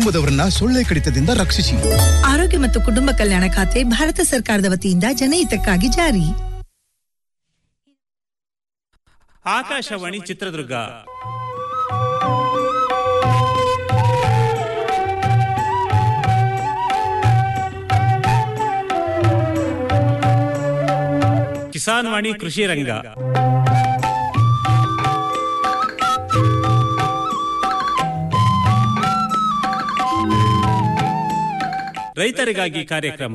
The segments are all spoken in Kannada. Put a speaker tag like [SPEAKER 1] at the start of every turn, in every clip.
[SPEAKER 1] ಕುಟುಂಬದವರನ್ನ ಸೊಳ್ಳೆ ಕಡಿತದಿಂದ ರಕ್ಷಿಸಿ
[SPEAKER 2] ಆರೋಗ್ಯ ಮತ್ತು ಕುಟುಂಬ ಕಲ್ಯಾಣ ಖಾತೆ ಭಾರತ ಸರ್ಕಾರದ ವತಿಯಿಂದ ಜನಹಿತಕ್ಕಾಗಿ ಜಾರಿ
[SPEAKER 3] ಆಕಾಶವಾಣಿ ಚಿತ್ರದುರ್ಗ ಕಿಸಾನ್ ವಾಣಿ ಕೃಷಿ ರಂಗ ರೈತರಿಗಾಗಿ ಕಾರ್ಯಕ್ರಮ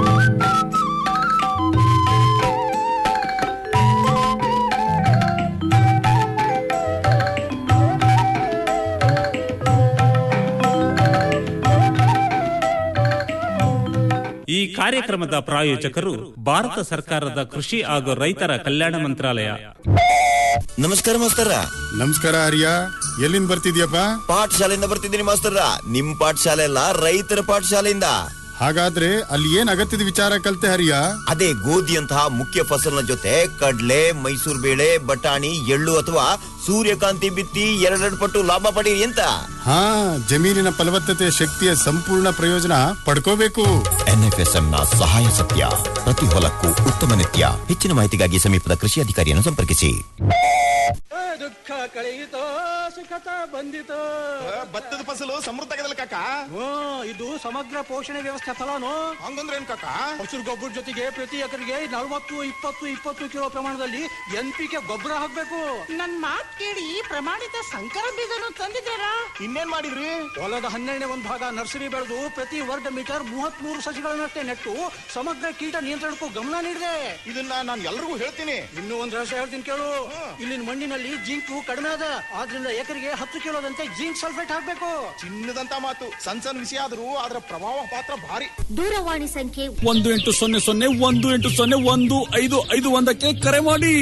[SPEAKER 3] ಈ ಕಾರ್ಯಕ್ರಮದ ಪ್ರಾಯೋಜಕರು ಭಾರತ ಸರ್ಕಾರದ ಕೃಷಿ ಹಾಗೂ ರೈತರ ಕಲ್ಯಾಣ ಮಂತ್ರಾಲಯ
[SPEAKER 4] ನಮಸ್ಕಾರ ಮಾಸ್ತರ
[SPEAKER 5] ನಮಸ್ಕಾರ ಹರಿಯ ಎಲ್ಲಿಂದ ಬರ್ತಿದ್ಯಪ್ಪ
[SPEAKER 4] ಪಾಠಶಾಲೆಯಿಂದ ಬರ್ತಿದ್ದೀನಿ ಮಾಸ್ತರ ನಿಮ್ ಪಾಠಶಾಲೆ ಅಲ್ಲ ರೈತರ ಪಾಠಶಾಲೆಯಿಂದ
[SPEAKER 5] ಹಾಗಾದ್ರೆ ಅಲ್ಲಿ ಏನ್ ಅಗತ್ಯದ ವಿಚಾರ ಕಲ್ತೆ ಹರಿಯ
[SPEAKER 4] ಅದೇ ಗೋಧಿಯಂತಹ ಮುಖ್ಯ ಫಸಲಿನ ಜೊತೆ ಕಡ್ಲೆ ಮೈಸೂರು ಬೇಳೆ ಬಟಾಣಿ ಎಳ್ಳು ಅಥವಾ ಸೂರ್ಯಕಾಂತಿ ಬಿತ್ತಿ ಎರಡೆರಡು ಪಟ್ಟು ಲಾಭ ಪಡಿ ಅಂತ
[SPEAKER 5] ಹಾ ಜಮೀನಿನ ಫಲವತ್ತತೆ ಶಕ್ತಿಯ ಸಂಪೂರ್ಣ ಪ್ರಯೋಜನ ಪಡ್ಕೋಬೇಕು
[SPEAKER 4] ಎನ್ಎಫ್ಎಸ್ಎಂ ನ ಸಹಾಯ ಸತ್ಯ ಪ್ರತಿ ಹೊಲಕ್ಕೂ ಉತ್ತಮ ನಿತ್ಯ ಹೆಚ್ಚಿನ ಮಾಹಿತಿಗಾಗಿ ಸಮೀಪದ ಕೃಷಿ ಅಧಿಕಾರಿಯನ್ನು ಸಂಪರ್ಕಿಸಿ
[SPEAKER 6] ದುಃಖ ಕಳೆಯಿತೋ ಸುಖತ ಬಂದಿತೋ
[SPEAKER 7] ಭತ್ತದ ಫಸಲು ಸಮೃದ್ಧ ಆಗದಲ್ಲ ಕಾಕ
[SPEAKER 6] ಹ್ಞೂ ಇದು ಸಮಗ್ರ ಪೋಷಣೆ ವ್ಯವಸ್ಥೆ ಫಲಾನು
[SPEAKER 7] ಹಂಗಂದ್ರೆ ಏನ್ ಕಾಕ
[SPEAKER 6] ಹಸಿರು ಗೊಬ್ಬರ ಜೊತೆಗೆ ಪ್ರತಿ ಎಕರೆಗೆ ನಲವತ್ತು ಇಪ್ಪತ್ತು ಇಪ್ಪತ್ತು ಕಿಲೋ ಪ್ರಮಾಣದಲ್ಲಿ ಎನ್ ಪಿ ಕೆ ಗೊಬ್ಬರ ಹಾಕ್ಬೇಕು
[SPEAKER 8] ನನ್ ಮಾತ್ ಕೇಳಿ ಪ್ರಮಾಣಿತ ಸಂಕರ ಬೀಜನು ತಂದಿದ್ದಾರಾ
[SPEAKER 7] ಇನ್ನೇನ್ ಮಾಡಿದ್ರಿ
[SPEAKER 6] ಹೊಲದ ಹನ್ನೆರಡನೇ ಒಂದು ಭಾಗ ನರ್ಸರಿ ಬೆಳೆದು ಪ್ರತಿ ವರ್ಗ ಮೀಟರ್ ಮೂವತ್ತ್ ಮೂರು ಸಸಿಗಳನ್ನಷ್ಟೇ ನೆಟ್ಟು ಸಮಗ್ರ ಕೀಟ ನಿಯಂತ್ರಣಕ್ಕೂ ಗಮನ ನೀಡಿದೆ
[SPEAKER 7] ಇದನ್ನ ನಾನು ಎಲ್ರಿಗೂ ಹೇಳ್ತೀನಿ
[SPEAKER 6] ಇನ್ನೂ ಒಂದು ರಹಸ್ಯ ಹೇಳ್ತೀನಿ ಕೇಳು ಇಲ್ಲಿನ ಮಣ್ಣಿನಲ್ಲಿ ಜಿಂಕು ಕಡಿಮೆ ಅದ ಆದ್ರಿಂದ ಎಕರೆಗೆ ಹತ್ತು ಕಿಲೋದಂತೆ ಜಿಂಕ್ ಸಲ್ಫೇಟ್ ಹಾಕ್ಬೇಕು
[SPEAKER 7] ಚಿನ್ನದಂತ ಮಾತು ಸಣ್ಣ ಸಣ್ಣ ವಿಷಯ ಆದ್ರೂ ಅದರ ಪ್ರಭಾವ ಪಾತ್ರ ಭಾರಿ
[SPEAKER 8] ದೂರವಾಣಿ ಸಂಖ್ಯೆ
[SPEAKER 9] ಒಂದು ಎಂಟು ಸೊನ್ನೆ ಸೊನ್ನೆ ಒಂದು ಎಂಟು ಸೊನ್ನೆ ಒಂದು ಐದು ಐದು ಒಂದಕ್ಕೆ ಕರೆ ಮಾಡಿ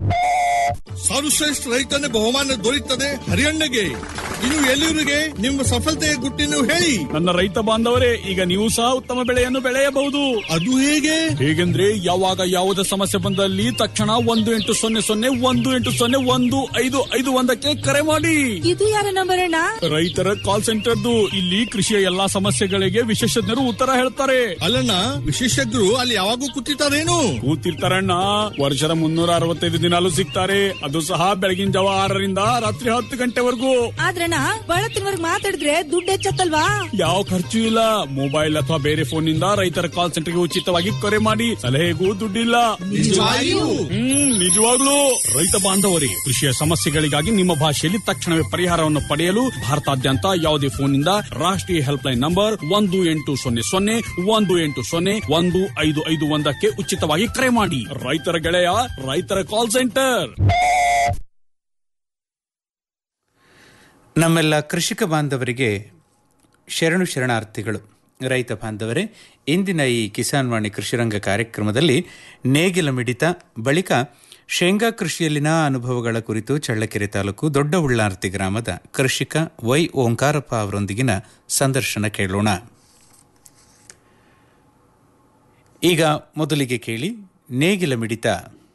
[SPEAKER 10] ಸರ್ವಶ್ರೇಷ್ಠ ರೈತನ ಬಹುಮಾನ ದೊರೆಯುತ್ತದೆ ಹರಿಯಣ್ಣಗೆ ಇನ್ನು ಎಲ್ಲಿವರಿಗೆ ನಿಮ್ಮ ಸಫಲತೆಯ ಗುಟ್ಟಿನ ಹೇಳಿ
[SPEAKER 9] ನನ್ನ ರೈತ ಬಾಂಧವರೇ ಈಗ ನೀವು ಸಹ ಉತ್ತಮ ಬೆಳೆಯನ್ನು ಬೆಳೆಯಬಹುದು
[SPEAKER 10] ಅದು ಹೇಗೆ
[SPEAKER 9] ಹೇಗೆಂದ್ರೆ ಯಾವಾಗ ಯಾವುದೇ ಸಮಸ್ಯೆ ಬಂದಲ್ಲಿ ತಕ್ಷಣ ಒಂದು ಎಂಟು ಸೊನ್ನೆ ಸೊನ್ನೆ ಒಂದು ಎಂಟು ಸೊನ್ನೆ ಒಂದು ಐದು ಐದು ಒಂದಕ್ಕೆ ಕರೆ ಮಾಡಿ
[SPEAKER 2] ಇದು ಯಾರ ನಂಬರ್ ಅಣ್ಣ
[SPEAKER 9] ರೈತರ ಕಾಲ್ ಸೆಂಟರ್ದು ಇಲ್ಲಿ ಕೃಷಿಯ ಎಲ್ಲಾ ಸಮಸ್ಯೆಗಳಿಗೆ ವಿಶೇಷಜ್ಞರು ಉತ್ತರ ಹೇಳ್ತಾರೆ
[SPEAKER 10] ಅಲ್ಲಣ್ಣ ವಿಶೇಷಜ್ಞರು ಅಲ್ಲಿ ಯಾವಾಗೂ ಕೂತಿರ್ತಾರೇನು
[SPEAKER 9] ಕೂತಿರ್ತಾರಣ್ಣ ವರ್ಷದ ಮುನ್ನೂರ ಅರವತ್ತೈದು ದಿನಾಲು ಸಿಗ್ತಾರೆ ಅದು ಸಹ ಬೆಳಗಿನ ಜಾವ ಆರರಿಂದ ರಾತ್ರಿ ಹತ್ತು ಗಂಟೆವರೆಗೂ
[SPEAKER 2] ಆದ್ರಣ್ಣ ಬಹಳ ತಿನ್ವರ್ಗ್ ಮಾತಾಡಿದ್ರೆ ದುಡ್ಡು ಹೆಚ್ಚತ್ತಲ್ವಾ
[SPEAKER 9] ಯಾವ ಖರ್ಚು ಇಲ್ಲ ಮೊಬೈಲ್ ಅಥವಾ ಬೇರೆ ಫೋನ್ ನಿಂದ ರೈತರ ಕಾಲ್ ಸೆಂಟರ್ಗೆ ಉಚಿತವಾಗಿ ಕರೆ ಮಾಡಿ ಸಲಹೆಗೂ ದುಡ್ಡಿಲ್ಲ
[SPEAKER 10] ನಿಜವಾಗಿಯೂ?
[SPEAKER 9] ಹ್ಮ್ ನಿಜವಾಗ್ಲೂ ರೈತ ಬಾಂಧವರಿಗೆ ಕೃಷಿಯ ಸಮಸ್ಯೆಗಳಿಗಾಗಿ ನಿಮ್ಮ ಭಾಷೆಯಲ್ಲಿ ತಕ್ಷಣವೇ ಪರಿಹಾರವನ್ನು ಪಡೆಯಲು ಭಾರತಾದ್ಯಂತ ಯಾವುದೇ ಫೋನ್ ನಿಂದ ರಾಷ್ಟ್ರೀಯ ಹೆಲ್ಪ್ ಲೈನ್ ನಂಬರ್ ಒಂದು ಎಂಟು ಸೊನ್ನೆ ಸೊನ್ನೆ ಒಂದು ಎಂಟು ಸೊನ್ನೆ ಒಂದು ಐದು ಐದು ಒಂದಕ್ಕೆ ಉಚಿತವಾಗಿ ಕರೆ ಮಾಡಿ ರೈತರ ಗೆಳೆಯ ರೈತರ ಕಾಲ್ ಸೆಂಟರ್
[SPEAKER 11] ನಮ್ಮೆಲ್ಲ ಕೃಷಿಕ ಬಾಂಧವರಿಗೆ ಶರಣು ಶರಣಾರ್ಥಿಗಳು ರೈತ ಬಾಂಧವರೇ ಇಂದಿನ ಈ ಕಿಸಾನ್ ವಾಣಿ ಕೃಷಿರಂಗ ಕಾರ್ಯಕ್ರಮದಲ್ಲಿ ನೇಗಿಲ ಮಿಡಿತ ಬಳಿಕ ಶೇಂಗಾ ಕೃಷಿಯಲ್ಲಿನ ಅನುಭವಗಳ ಕುರಿತು ಚಳ್ಳಕೆರೆ ತಾಲೂಕು ದೊಡ್ಡ ಉಳ್ಳಾರ್ತಿ ಗ್ರಾಮದ ಕೃಷಿಕ ವೈ ಓಂಕಾರಪ್ಪ ಅವರೊಂದಿಗಿನ ಸಂದರ್ಶನ ಕೇಳೋಣ ಈಗ ಮೊದಲಿಗೆ ಕೇಳಿ ನೇಗಿಲ ಮಿಡಿತ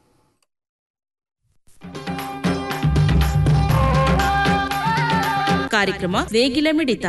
[SPEAKER 12] ಕಾರ್ಯಕ್ರಮ ನೇಗಿಲ ಮಿಡಿತ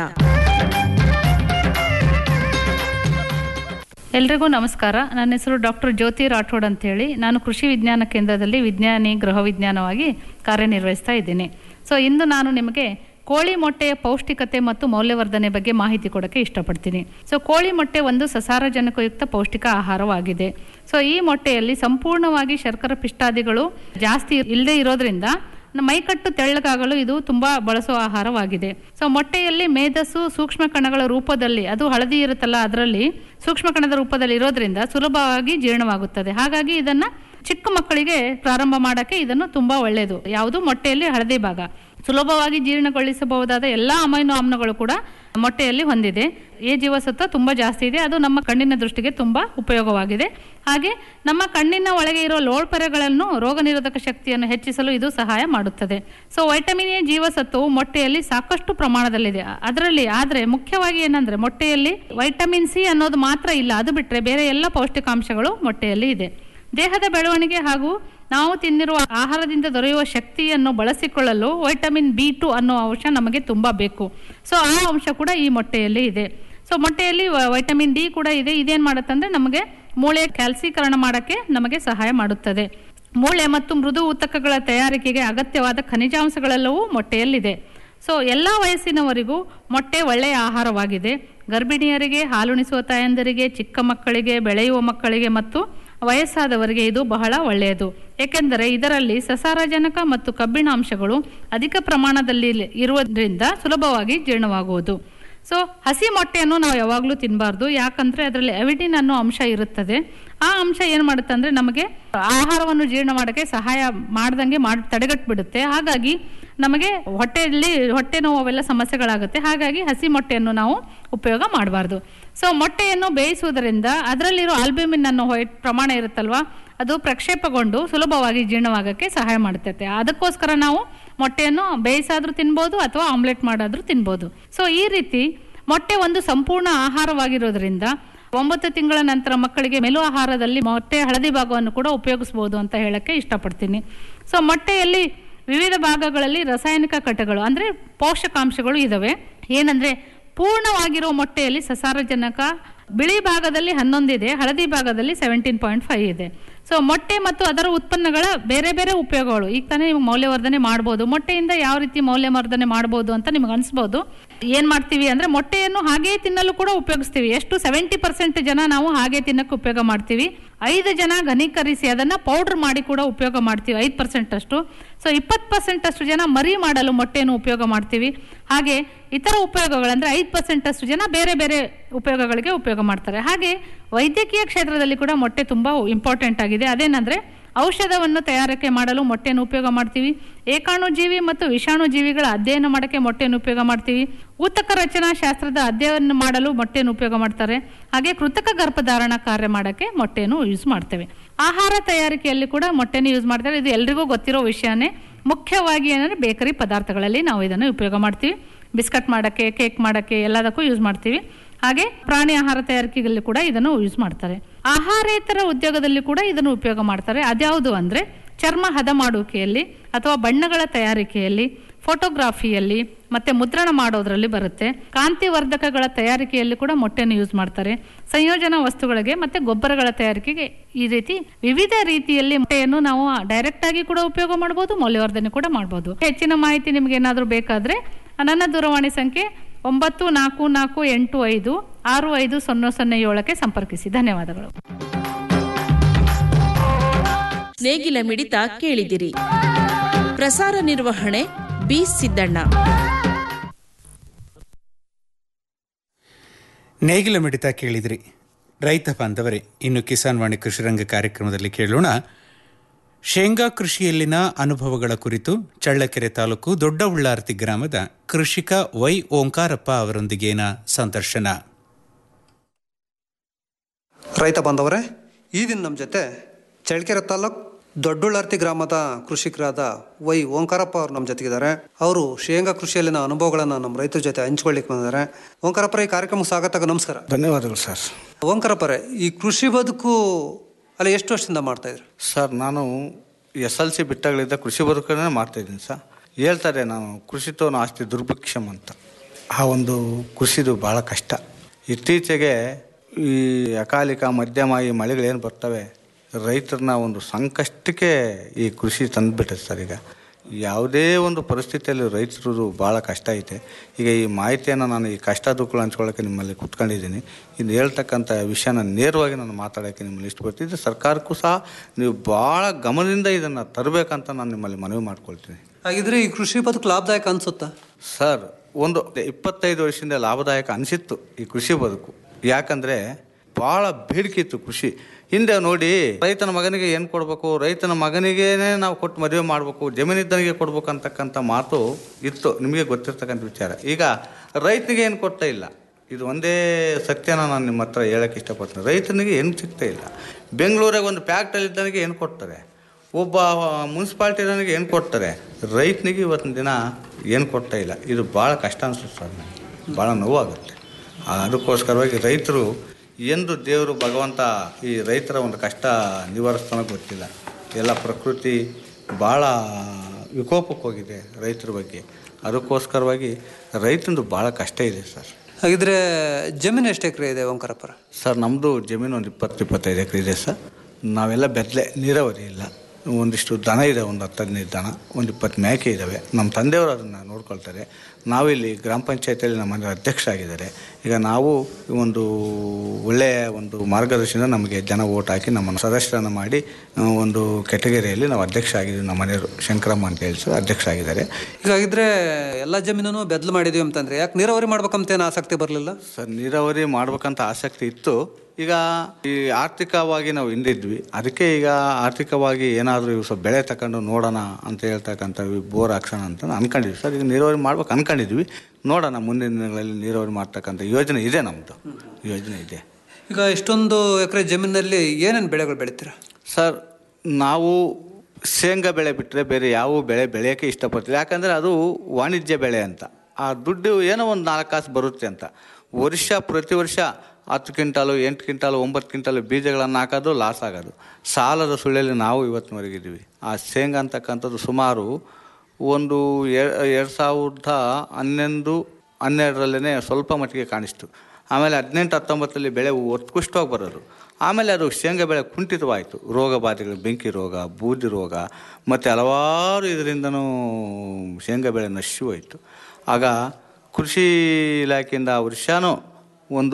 [SPEAKER 13] ಎಲ್ರಿಗೂ ನಮಸ್ಕಾರ ನನ್ನ ಹೆಸರು ಡಾಕ್ಟರ್ ಜ್ಯೋತಿ ರಾಠೋಡ್ ಅಂತೇಳಿ ನಾನು ಕೃಷಿ ವಿಜ್ಞಾನ ಕೇಂದ್ರದಲ್ಲಿ ವಿಜ್ಞಾನಿ ಗೃಹ ವಿಜ್ಞಾನವಾಗಿ ಕಾರ್ಯನಿರ್ವಹಿಸ್ತಾ ಇದ್ದೀನಿ ಸೊ ಇಂದು ನಾನು ನಿಮಗೆ ಕೋಳಿ ಮೊಟ್ಟೆಯ ಪೌಷ್ಟಿಕತೆ ಮತ್ತು ಮೌಲ್ಯವರ್ಧನೆ ಬಗ್ಗೆ ಮಾಹಿತಿ ಕೊಡೋಕ್ಕೆ ಇಷ್ಟಪಡ್ತೀನಿ ಸೊ ಕೋಳಿ ಮೊಟ್ಟೆ ಒಂದು ಸಸಾರಜನಕಯುಕ್ತ ಪೌಷ್ಟಿಕ ಆಹಾರವಾಗಿದೆ ಸೊ ಈ ಮೊಟ್ಟೆಯಲ್ಲಿ ಸಂಪೂರ್ಣವಾಗಿ ಶರ್ಕರ ಪಿಷ್ಟಾದಿಗಳು ಜಾಸ್ತಿ ಇಲ್ಲದೆ ಇರೋದ್ರಿಂದ ನ- ಮೈಕಟ್ಟು ತೆಳ್ಳಗಾಗಲು ಇದು ತುಂಬಾ ಬಳಸುವ ಆಹಾರವಾಗಿದೆ ಸೊ ಮೊಟ್ಟೆಯಲ್ಲಿ ಮೇಧಸ್ಸು ಸೂಕ್ಷ್ಮ ಕಣಗಳ ರೂಪದಲ್ಲಿ ಅದು ಹಳದಿ ಇರುತ್ತಲ್ಲ ಅದರಲ್ಲಿ ಸೂಕ್ಷ್ಮ ಕಣದ ರೂಪದಲ್ಲಿ ಇರೋದ್ರಿಂದ ಸುಲಭವಾಗಿ ಜೀರ್ಣವಾಗುತ್ತದೆ ಹಾಗಾಗಿ ಇದನ್ನ ಚಿಕ್ಕ ಮಕ್ಕಳಿಗೆ ಪ್ರಾರಂಭ ಮಾಡಕ್ಕೆ ಇದನ್ನು ತುಂಬಾ ಒಳ್ಳೆಯದು ಯಾವುದು ಮೊಟ್ಟೆಯಲ್ಲಿ ಹಳದಿ ಭಾಗ ಸುಲಭವಾಗಿ ಜೀರ್ಣಗೊಳಿಸಬಹುದಾದ ಎಲ್ಲಾ ಅಮೈನೋ ಆಮ್ಲಗಳು ಕೂಡ ಮೊಟ್ಟೆಯಲ್ಲಿ ಹೊಂದಿದೆ ಎ ಜೀವಸತ್ವ ತುಂಬಾ ಜಾಸ್ತಿ ಇದೆ ಅದು ನಮ್ಮ ಕಣ್ಣಿನ ದೃಷ್ಟಿಗೆ ತುಂಬಾ ಉಪಯೋಗವಾಗಿದೆ ಹಾಗೆ ನಮ್ಮ ಕಣ್ಣಿನ ಒಳಗೆ ಇರೋ ಲೋಳ್ಪೆರೆಗಳನ್ನು ರೋಗ ನಿರೋಧಕ ಶಕ್ತಿಯನ್ನು ಹೆಚ್ಚಿಸಲು ಇದು ಸಹಾಯ ಮಾಡುತ್ತದೆ ಸೊ ವೈಟಮಿನ್ ಎ ಜೀವಸತ್ವವು ಮೊಟ್ಟೆಯಲ್ಲಿ ಸಾಕಷ್ಟು ಪ್ರಮಾಣದಲ್ಲಿದೆ ಅದರಲ್ಲಿ ಆದರೆ ಮುಖ್ಯವಾಗಿ ಏನಂದ್ರೆ ಮೊಟ್ಟೆಯಲ್ಲಿ ವೈಟಮಿನ್ ಸಿ ಅನ್ನೋದು ಮಾತ್ರ ಇಲ್ಲ ಅದು ಬಿಟ್ಟರೆ ಬೇರೆ ಎಲ್ಲ ಪೌಷ್ಟಿಕಾಂಶಗಳು ಮೊಟ್ಟೆಯಲ್ಲಿ ಇದೆ ದೇಹದ ಬೆಳವಣಿಗೆ ಹಾಗೂ ನಾವು ತಿನ್ನಿರುವ ಆಹಾರದಿಂದ ದೊರೆಯುವ ಶಕ್ತಿಯನ್ನು ಬಳಸಿಕೊಳ್ಳಲು ವೈಟಮಿನ್ ಬಿ ಟು ಅನ್ನೋ ಅಂಶ ನಮಗೆ ತುಂಬ ಬೇಕು ಸೊ ಆ ಅಂಶ ಕೂಡ ಈ ಮೊಟ್ಟೆಯಲ್ಲಿ ಇದೆ ಸೊ ಮೊಟ್ಟೆಯಲ್ಲಿ ವ- ವೈಟಮಿನ್ ಡಿ ಕೂಡ ಇದೆ ಇದೇನು ಮಾಡುತ್ತಂದ್ರೆ ನಮಗೆ ಮೂಳೆ ಕ್ಯಾಲ್ಸೀಕರಣ ಮಾಡೋಕ್ಕೆ ನಮಗೆ ಸಹಾಯ ಮಾಡುತ್ತದೆ ಮೂಳೆ ಮತ್ತು ಮೃದು ಊತಕಗಳ ತಯಾರಿಕೆಗೆ ಅಗತ್ಯವಾದ ಖನಿಜಾಂಶಗಳೆಲ್ಲವೂ ಮೊಟ್ಟೆಯಲ್ಲಿದೆ ಸೊ ಎಲ್ಲ ವಯಸ್ಸಿನವರಿಗೂ ಮೊಟ್ಟೆ ಒಳ್ಳೆಯ ಆಹಾರವಾಗಿದೆ ಗರ್ಭಿಣಿಯರಿಗೆ ಹಾಲುಣಿಸುವ ತಾಯಂದಿರಿಗೆ ಚಿಕ್ಕ ಮಕ್ಕಳಿಗೆ ಬೆಳೆಯುವ ಮಕ್ಕಳಿಗೆ ಮತ್ತು ವಯಸ್ಸಾದವರಿಗೆ ಇದು ಬಹಳ ಒಳ್ಳೆಯದು ಏಕೆಂದರೆ ಇದರಲ್ಲಿ ಸಸಾರಜನಕ ಮತ್ತು ಕಬ್ಬಿಣಾಂಶಗಳು ಅಧಿಕ ಪ್ರಮಾಣದಲ್ಲಿ ಇರುವುದರಿಂದ ಸುಲಭವಾಗಿ ಜೀರ್ಣವಾಗುವುದು ಸೊ ಹಸಿ ಮೊಟ್ಟೆಯನ್ನು ನಾವು ಯಾವಾಗಲೂ ತಿನ್ನಬಾರ್ದು ಯಾಕಂದರೆ ಅದರಲ್ಲಿ ಎವಿಟಿನ್ ಅನ್ನೋ ಅಂಶ ಇರುತ್ತದೆ ಆ ಅಂಶ ಏನು ಮಾಡುತ್ತೆ ಅಂದರೆ ನಮಗೆ ಆಹಾರವನ್ನು ಜೀರ್ಣ ಮಾಡೋಕ್ಕೆ ಸಹಾಯ ಮಾಡ್ದಂಗೆ ಮಾಡಿ ತಡೆಗಟ್ಬಿಡುತ್ತೆ ಹಾಗಾಗಿ ನಮಗೆ ಹೊಟ್ಟೆಯಲ್ಲಿ ಹೊಟ್ಟೆ ನೋವು ಅವೆಲ್ಲ ಸಮಸ್ಯೆಗಳಾಗುತ್ತೆ ಹಾಗಾಗಿ ಹಸಿ ಮೊಟ್ಟೆಯನ್ನು ನಾವು ಉಪಯೋಗ ಮಾಡಬಾರ್ದು ಸೊ ಮೊಟ್ಟೆಯನ್ನು ಬೇಯಿಸುವುದರಿಂದ ಅದರಲ್ಲಿರೋ ಆಲ್ಬ್ಯೂಮಿನ್ ಅನ್ನೋ ವೈಟ್ ಪ್ರಮಾಣ ಇರುತ್ತಲ್ವಾ ಅದು ಪ್ರಕ್ಷೇಪಗೊಂಡು ಸುಲಭವಾಗಿ ಜೀರ್ಣವಾಗಕ್ಕೆ ಸಹಾಯ ಮಾಡುತ್ತೆ ಅದಕ್ಕೋಸ್ಕರ ನಾವು ಮೊಟ್ಟೆಯನ್ನು ಬೇಯಿಸಾದ್ರೂ ತಿನ್ಬೋದು ಅಥವಾ ಆಮ್ಲೆಟ್ ಮಾಡಾದ್ರೂ ತಿನ್ಬೋದು ಸೊ ಈ ರೀತಿ ಮೊಟ್ಟೆ ಒಂದು ಸಂಪೂರ್ಣ ಆಹಾರವಾಗಿರೋದ್ರಿಂದ ಒಂಬತ್ತು ತಿಂಗಳ ನಂತರ ಮಕ್ಕಳಿಗೆ ಮೆಲು ಆಹಾರದಲ್ಲಿ ಮೊಟ್ಟೆ ಹಳದಿ ಭಾಗವನ್ನು ಕೂಡ ಉಪಯೋಗಿಸ್ಬೋದು ಅಂತ ಹೇಳಕ್ಕೆ ಇಷ್ಟಪಡ್ತೀನಿ ಸೊ ಮೊಟ್ಟೆಯಲ್ಲಿ ವಿವಿಧ ಭಾಗಗಳಲ್ಲಿ ರಾಸಾಯನಿಕ ಘಟಕಗಳು ಅಂದರೆ ಪೋಷಕಾಂಶಗಳು ಇದಾವೆ ಏನಂದ್ರೆ ಪೂರ್ಣವಾಗಿರೋ ಮೊಟ್ಟೆಯಲ್ಲಿ ಸಸಾರಜನಕ ಬಿಳಿ ಭಾಗದಲ್ಲಿ ಹನ್ನೊಂದಿದೆ ಹಳದಿ ಭಾಗದಲ್ಲಿ ಸೆವೆಂಟೀನ್ ಪಾಯಿಂಟ್ ಫೈವ್ ಇದೆ ಸೊ ಮೊಟ್ಟೆ ಮತ್ತು ಅದರ ಉತ್ಪನ್ನಗಳ ಬೇರೆ ಬೇರೆ ಉಪಯೋಗಗಳು ಈಗ ತಾನೇ ನೀವು ಮೌಲ್ಯವರ್ಧನೆ ಮಾಡ್ಬೋದು ಮೊಟ್ಟೆಯಿಂದ ಯಾವ ರೀತಿ ಮೌಲ್ಯವರ್ಧನೆ ಮಾಡ್ಬೋದು ಅಂತ ನಿಮ್ಗೆ ಅನಿಸ್ಬೋದು ಏನ್ ಮಾಡ್ತೀವಿ ಅಂದ್ರೆ ಮೊಟ್ಟೆಯನ್ನು ಹಾಗೇ ತಿನ್ನಲು ಕೂಡ ಉಪಯೋಗಿಸ್ತೀವಿ ಎಷ್ಟು ಸೆವೆಂಟಿ ಪರ್ಸೆಂಟ್ ಜನ ನಾವು ಹಾಗೆ ತಿನ್ನಕ್ಕೆ ಉಪಯೋಗ ಮಾಡ್ತೀವಿ ಐದು ಜನ ಘನೀಕರಿಸಿ ಅದನ್ನ ಪೌಡರ್ ಮಾಡಿ ಕೂಡ ಉಪಯೋಗ ಮಾಡ್ತೀವಿ ಐದು ಪರ್ಸೆಂಟ್ ಅಷ್ಟು ಸೊ ಇಪ್ಪತ್ತು ಪರ್ಸೆಂಟ್ ಅಷ್ಟು ಜನ ಮರಿ ಮಾಡಲು ಮೊಟ್ಟೆಯನ್ನು ಉಪಯೋಗ ಮಾಡ್ತೀವಿ ಹಾಗೆ ಇತರ ಉಪಯೋಗಗಳಂದ್ರೆ ಐದು ಪರ್ಸೆಂಟ್ ಅಷ್ಟು ಜನ ಬೇರೆ ಬೇರೆ ಉಪಯೋಗಗಳಿಗೆ ಉಪಯೋಗ ಮಾಡ್ತಾರೆ ಹಾಗೆ ವೈದ್ಯಕೀಯ ಕ್ಷೇತ್ರದಲ್ಲಿ ಕೂಡ ಮೊಟ್ಟೆ ತುಂಬಾ ಇಂಪಾರ್ಟೆಂಟ್ ಆಗಿದೆ ಅದೇನಂದ್ರೆ ಔಷಧವನ್ನು ತಯಾರಿಕೆ ಮಾಡಲು ಮೊಟ್ಟೆಯನ್ನು ಉಪಯೋಗ ಮಾಡ್ತೀವಿ ಏಕಾಣುಜೀವಿ ಮತ್ತು ವಿಷಾಣುಜೀವಿಗಳ ಅಧ್ಯಯನ ಮಾಡೋಕ್ಕೆ ಮೊಟ್ಟೆಯನ್ನು ಉಪಯೋಗ ಮಾಡ್ತೀವಿ ಊತಕ ರಚನಾ ಶಾಸ್ತ್ರದ ಅಧ್ಯಯನ ಮಾಡಲು ಮೊಟ್ಟೆಯನ್ನು ಉಪಯೋಗ ಮಾಡ್ತಾರೆ ಹಾಗೆ ಕೃತಕ ಗರ್ಭಧಾರಣ ಕಾರ್ಯ ಮಾಡೋಕ್ಕೆ ಮೊಟ್ಟೆಯನ್ನು ಯೂಸ್ ಮಾಡ್ತೇವೆ ಆಹಾರ ತಯಾರಿಕೆಯಲ್ಲಿ ಕೂಡ ಮೊಟ್ಟೆನ ಯೂಸ್ ಮಾಡ್ತಾರೆ ಇದು ಎಲ್ರಿಗೂ ಗೊತ್ತಿರೋ ವಿಷಯನೇ ಮುಖ್ಯವಾಗಿ ಏನಂದ್ರೆ ಬೇಕರಿ ಪದಾರ್ಥಗಳಲ್ಲಿ ನಾವು ಇದನ್ನು ಉಪಯೋಗ ಮಾಡ್ತೀವಿ ಬಿಸ್ಕಟ್ ಮಾಡೋಕ್ಕೆ ಕೇಕ್ ಮಾಡೋಕ್ಕೆ ಎಲ್ಲದಕ್ಕೂ ಯೂಸ್ ಮಾಡ್ತೀವಿ ಹಾಗೆ ಪ್ರಾಣಿ ಆಹಾರ ತಯಾರಿಕೆಯಲ್ಲಿ ಕೂಡ ಇದನ್ನು ಯೂಸ್ ಮಾಡ್ತಾರೆ ಆಹಾರೇತರ ಉದ್ಯೋಗದಲ್ಲಿ ಕೂಡ ಇದನ್ನು ಉಪಯೋಗ ಮಾಡ್ತಾರೆ ಅದ್ಯಾವುದು ಅಂದ್ರೆ ಚರ್ಮ ಹದ ಮಾಡುವಿಕೆಯಲ್ಲಿ ಅಥವಾ ಬಣ್ಣಗಳ ತಯಾರಿಕೆಯಲ್ಲಿ ಫೋಟೋಗ್ರಾಫಿಯಲ್ಲಿ ಮತ್ತೆ ಮುದ್ರಣ ಮಾಡೋದ್ರಲ್ಲಿ ಬರುತ್ತೆ ಕಾಂತಿವರ್ಧಕಗಳ ತಯಾರಿಕೆಯಲ್ಲಿ ಕೂಡ ಮೊಟ್ಟೆಯನ್ನು ಯೂಸ್ ಮಾಡ್ತಾರೆ ಸಂಯೋಜನಾ ವಸ್ತುಗಳಿಗೆ ಮತ್ತೆ ಗೊಬ್ಬರಗಳ ತಯಾರಿಕೆಗೆ ಈ ರೀತಿ ವಿವಿಧ ರೀತಿಯಲ್ಲಿ ಮೊಟ್ಟೆಯನ್ನು ನಾವು ಡೈರೆಕ್ಟ್ ಆಗಿ ಕೂಡ ಉಪಯೋಗ ಮಾಡಬಹುದು ಮೌಲ್ಯವರ್ಧನೆ ಕೂಡ ಮಾಡಬಹುದು ಹೆಚ್ಚಿನ ಮಾಹಿತಿ ನಿಮ್ಗೆ ಏನಾದರೂ ಬೇಕಾದ್ರೆ ನನ್ನ ದೂರವಾಣಿ ಸಂಖ್ಯೆ ಒಂಬತ್ತು ನಾಲ್ಕು ನಾಲ್ಕು ಎಂಟು ಐದು ಆರು ಐದು ಸೊನ್ನೆ ಸೊನ್ನೆ ಏಳಕ್ಕೆ ಸಂಪರ್ಕಿಸಿ ಧನ್ಯವಾದಗಳು
[SPEAKER 12] ನೇಗಿಲ ಮಿಡಿತ ಕೇಳಿದಿರಿ ಪ್ರಸಾರ ನಿರ್ವಹಣೆ ಬಿ ಸಿದ್ದಣ್ಣ
[SPEAKER 11] ನೇಗಿಲ ಮಿಡಿತ ಕೇಳಿದ್ರಿ ರೈತ ಬಾಂಧವರೇ ಇನ್ನು ಕಿಸಾನ್ ವಾಣಿ ಕೃಷಿರಂಗ ಕಾರ್ಯಕ್ರಮದಲ್ಲಿ ಕೇಳೋಣ ಶೇಂಗಾ ಕೃಷಿಯಲ್ಲಿನ ಅನುಭವಗಳ ಕುರಿತು ಚಳ್ಳಕೆರೆ ತಾಲೂಕು ದೊಡ್ಡ ಉಳ್ಳಾರ್ತಿ ಗ್ರಾಮದ ಕೃಷಿಕ ವೈ ಓಂಕಾರಪ್ಪ ಅವರೊಂದಿಗೇನ ಸಂದರ್ಶನ
[SPEAKER 14] ರೈತ ಬಾಂಧವರೇ ಈ ದಿನ ನಮ್ಮ ಜೊತೆ ಚಳ್ಳಕೆರೆ ತಾಲೂಕು ದೊಡ್ಡುಳ್ಳಾರ್ತಿ ಗ್ರಾಮದ ಕೃಷಿಕರಾದ ವೈ ಓಂಕಾರಪ್ಪ ಅವರು ನಮ್ಮ ಜೊತೆಗಿದ್ದಾರೆ ಅವರು ಶೇಂಗಾ ಕೃಷಿಯಲ್ಲಿನ ಅನುಭವಗಳನ್ನು ನಮ್ಮ ರೈತರ ಜೊತೆ ಹಂಚ್ಕೊಳ್ಳಿಕ್ಕೆ ಬಂದಿದ್ದಾರೆ ಓಂಕಾರಪ್ಪರ ಈ ಕಾರ್ಯಕ್ರಮಕ್ಕೆ ಸ್ವಾಗತ ನಮಸ್ಕಾರ
[SPEAKER 15] ಧನ್ಯವಾದಗಳು ಸರ್
[SPEAKER 14] ಓಂಕಾರಪ್ಪರೇ ಈ ಕೃಷಿ ಬದುಕು ಅಲ್ಲಿ ಎಷ್ಟು ವರ್ಷದಿಂದ ಮಾಡ್ತಾ ಇದ್ರಿ
[SPEAKER 15] ಸರ್ ನಾನು ಎಸ್ ಎಲ್ ಸಿ ಬಿಟ್ಟಾಗಲಿದ್ದ ಕೃಷಿ ಬದುಕನ್ನೇ ಮಾಡ್ತಾಯಿದ್ದೀನಿ ಸರ್ ಹೇಳ್ತಾರೆ ನಾನು ಕೃಷಿತೋ ಆಸ್ತಿ ದುರ್ಭಿಕ್ಷಮ್ ಅಂತ ಆ ಒಂದು ಕೃಷಿದು ಭಾಳ ಕಷ್ಟ ಇತ್ತೀಚೆಗೆ ಈ ಅಕಾಲಿಕ ಮಧ್ಯಮ ಈ ಮಳೆಗಳೇನು ಬರ್ತವೆ ರೈತರನ್ನ ಒಂದು ಸಂಕಷ್ಟಕ್ಕೆ ಈ ಕೃಷಿ ತಂದುಬಿಟ್ಟದೆ ಸರ್ ಈಗ ಯಾವುದೇ ಒಂದು ಪರಿಸ್ಥಿತಿಯಲ್ಲಿ ರೈತರದು ಭಾಳ ಕಷ್ಟ ಐತೆ ಈಗ ಈ ಮಾಹಿತಿಯನ್ನು ನಾನು ಈ ಕಷ್ಟ ದುಃಖಗಳು ಹಂಚ್ಕೊಳ್ಳೋಕ್ಕೆ ನಿಮ್ಮಲ್ಲಿ ಕುತ್ಕೊಂಡಿದ್ದೀನಿ ಇದು ಹೇಳ್ತಕ್ಕಂಥ ವಿಷಯನ ನೇರವಾಗಿ ನಾನು ಮಾತಾಡೋಕ್ಕೆ ನಿಮ್ಮಲ್ಲಿ ಇಷ್ಟಪಡ್ತಿದ್ದೆ ಸರ್ಕಾರಕ್ಕೂ ಸಹ ನೀವು ಭಾಳ ಗಮನದಿಂದ ಇದನ್ನು ತರಬೇಕಂತ ನಾನು ನಿಮ್ಮಲ್ಲಿ ಮನವಿ ಮಾಡ್ಕೊಳ್ತೀನಿ
[SPEAKER 14] ಹಾಗಿದ್ರೆ ಈ ಕೃಷಿ ಬದುಕು ಲಾಭದಾಯಕ ಅನ್ಸುತ್ತಾ
[SPEAKER 15] ಸರ್ ಒಂದು ಇಪ್ಪತ್ತೈದು ವರ್ಷದಿಂದ ಲಾಭದಾಯಕ ಅನಿಸಿತ್ತು ಈ ಕೃಷಿ ಬದುಕು ಯಾಕಂದರೆ ಭಾಳ ಬೇಡಿಕೆ ಇತ್ತು ಕೃಷಿ ಹಿಂದೆ ನೋಡಿ ರೈತನ ಮಗನಿಗೆ ಏನು ಕೊಡಬೇಕು ರೈತನ ಮಗನಿಗೇನೆ ನಾವು ಕೊಟ್ಟು ಮದುವೆ ಮಾಡಬೇಕು ಜಮೀನಿದ್ದನಿಗೆ ಕೊಡ್ಬೇಕು ಅಂತಕ್ಕಂಥ ಮಾತು ಇತ್ತು ನಿಮಗೆ ಗೊತ್ತಿರ್ತಕ್ಕಂಥ ವಿಚಾರ ಈಗ ರೈತನಿಗೆ ಏನು ಕೊಡ್ತಾ ಇಲ್ಲ ಇದು ಒಂದೇ ಸತ್ಯನ ನಾನು ನಿಮ್ಮ ಹತ್ರ ಹೇಳಕ್ಕೆ ಇಷ್ಟಪಡ್ತೀನಿ ರೈತನಿಗೆ ಏನು ಸಿಗ್ತಾ ಇಲ್ಲ ಬೆಂಗಳೂರಾಗ ಒಂದು ಫ್ಯಾಕ್ಟ್ರಿಲಿದ್ದನಿಗೆ ಏನು ಕೊಡ್ತಾರೆ ಒಬ್ಬ ಮುನ್ಸಿಪಾಲ್ಟಿದನಿಗೆ ಏನು ಕೊಡ್ತಾರೆ ರೈತನಿಗೆ ಇವತ್ತಿನ ದಿನ ಏನು ಕೊಡ್ತಾ ಇಲ್ಲ ಇದು ಭಾಳ ಕಷ್ಟ ಅನಿಸುತ್ತೆ ಸರ್ ನನಗೆ ಭಾಳ ನೋವಾಗುತ್ತೆ ಅದಕ್ಕೋಸ್ಕರವಾಗಿ ರೈತರು ಎಂದು ದೇವರು ಭಗವಂತ ಈ ರೈತರ ಒಂದು ಕಷ್ಟ ನಿವಾರಿಸ್ತಾನೋ ಗೊತ್ತಿಲ್ಲ ಎಲ್ಲ ಪ್ರಕೃತಿ ಭಾಳ ವಿಕೋಪಕ್ಕೆ ಹೋಗಿದೆ ರೈತರ ಬಗ್ಗೆ ಅದಕ್ಕೋಸ್ಕರವಾಗಿ ರೈತಂದು ಭಾಳ ಕಷ್ಟ ಇದೆ ಸರ್
[SPEAKER 14] ಹಾಗಿದ್ರೆ ಜಮೀನು ಎಷ್ಟು ಎಕರೆ ಇದೆ ಓಂಕಾರಪ್ಪರ
[SPEAKER 15] ಸರ್ ನಮ್ಮದು ಜಮೀನು ಒಂದು ಇಪ್ಪತ್ತು ಇಪ್ಪತ್ತೈದು ಎಕರೆ ಇದೆ ಸರ್ ನಾವೆಲ್ಲ ಬೆತ್ತಲೆ ನೀರಾವರಿ ಇಲ್ಲ ಒಂದಿಷ್ಟು ದನ ಇದೆ ಒಂದು ಹತ್ತು ಹದಿನೈದು ದನ ಒಂದು ಇಪ್ಪತ್ತು ಮೇಕೆ ಇದ್ದಾವೆ ನಮ್ಮ ತಂದೆಯವರು ಅದನ್ನು ನೋಡ್ಕೊಳ್ತಾರೆ ನಾವಿಲ್ಲಿ ಗ್ರಾಮ ಪಂಚಾಯತಿಯಲ್ಲಿ ನಮ್ಮ ಮನೆ ಅಧ್ಯಕ್ಷ ಆಗಿದ್ದಾರೆ ಈಗ ನಾವು ಒಂದು ಒಳ್ಳೆಯ ಒಂದು ಮಾರ್ಗದರ್ಶನ ನಮಗೆ ಜನ ಓಟ್ ಹಾಕಿ ನಮ್ಮನ್ನು ಸದಸ್ಯರನ್ನು ಮಾಡಿ ಆ, ಒಂದು ಕೆಟಗರಿಯಲ್ಲಿ ನಾವು ಅಧ್ಯಕ್ಷ ಆಗಿದ್ದೀವಿ ನಮ್ಮ ಮನೆಯವರು ಶಂಕರಮ್ಮ ಅಂತ ಹೇಳಿ ಸರ್ ಅಧ್ಯಕ್ಷ ಆಗಿದ್ದಾರೆ
[SPEAKER 14] ಈಗ ಹಾಗಿದ್ರೆ ಎಲ್ಲ ಜಮೀನನ್ನು ಬೆದ್ಲು ಮಾಡಿದೀವಿ ಅಂತಂದ್ರೆ ಯಾಕೆ ನೀರಾವರಿ ಮಾಡ್ಬೇಕಂತ ಏನು ಆಸಕ್ತಿ ಬರಲಿಲ್ಲ
[SPEAKER 15] ಸರ್ ನೀರಾವರಿ ಮಾಡ್ಬೇಕಂತ ಆಸಕ್ತಿ ಇತ್ತು ಈಗ ಈ ಆರ್ಥಿಕವಾಗಿ ನಾವು ಹಿಂದಿದ್ವಿ ಅದಕ್ಕೆ ಈಗ ಆರ್ಥಿಕವಾಗಿ ಏನಾದರೂ ಇವು ಸ್ವಲ್ಪ ಬೆಳೆ ತಗೊಂಡು ನೋಡೋಣ ಅಂತ ಹೇಳ್ತಕ್ಕಂಥ ಬೋರ್ ಹಾಕ್ಸೋಣ ಅಂತ ಅನ್ಕೊಂಡಿದ್ವಿ ಸರ್ ಈಗ ನೀರಾವರಿ ಮಾಡ್ಬೇಕು ಅನ್ಕೊಂಡಿದ್ವಿ ನೋಡೋಣ ಮುಂದಿನ ದಿನಗಳಲ್ಲಿ ನೀರಾವರಿ ಮಾಡ್ತಕ್ಕಂಥ ಯೋಜನೆ ಇದೆ ನಮ್ಮದು ಯೋಜನೆ ಇದೆ
[SPEAKER 14] ಈಗ ಇಷ್ಟೊಂದು ಎಕರೆ ಜಮೀನಲ್ಲಿ ಏನೇನು ಬೆಳೆಗಳು ಬೆಳಿತೀರಾ
[SPEAKER 15] ಸರ್ ನಾವು ಶೇಂಗಾ ಬೆಳೆ ಬಿಟ್ಟರೆ ಬೇರೆ ಯಾವ ಬೆಳೆ ಬೆಳೆಯೋಕ್ಕೆ ಇಷ್ಟಪಡ್ತೀವಿ ಯಾಕಂದರೆ ಅದು ವಾಣಿಜ್ಯ ಬೆಳೆ ಅಂತ ಆ ದುಡ್ಡು ಏನೋ ಒಂದು ನಾಲ್ಕು ಕಾಸು ಬರುತ್ತೆ ಅಂತ ವರ್ಷ ಪ್ರತಿ ವರ್ಷ ಹತ್ತು ಕ್ವಿಂಟಾಲು ಎಂಟು ಕ್ವಿಂಟಾಲು ಒಂಬತ್ತು ಕ್ವಿಂಟಾಲು ಬೀಜಗಳನ್ನು ಹಾಕೋದು ಲಾಸ್ ಆಗೋದು ಸಾಲದ ಸುಳ್ಳಿಯಲ್ಲಿ ನಾವು ಇವತ್ತಿನವರೆಗಿದ್ದೀವಿ ಆ ಶೇಂಗಾ ಅಂತಕ್ಕಂಥದ್ದು ಸುಮಾರು ಒಂದು ಎರಡು ಸಾವಿರದ ಹನ್ನೊಂದು ಹನ್ನೆರಡರಲ್ಲೇ ಸ್ವಲ್ಪ ಮಟ್ಟಿಗೆ ಕಾಣಿಸ್ತು ಆಮೇಲೆ ಹದಿನೆಂಟು ಹತ್ತೊಂಬತ್ತರಲ್ಲಿ ಬೆಳೆ ಉತ್ಕೃಷ್ಟವಾಗಿ ಬರೋದು ಆಮೇಲೆ ಅದು ಶೇಂಗಾ ಬೆಳೆ ಕುಂಠಿತವಾಯಿತು ರೋಗ ಬಾಧೆಗಳು ಬೆಂಕಿ ರೋಗ ಬೂದಿ ರೋಗ ಮತ್ತು ಹಲವಾರು ಇದರಿಂದನೂ ಶೇಂಗಾ ಬೆಳೆ ನಶಿ ಹೋಯಿತು ಆಗ ಕೃಷಿ ಇಲಾಖೆಯಿಂದ ವರ್ಷನೂ ಒಂದು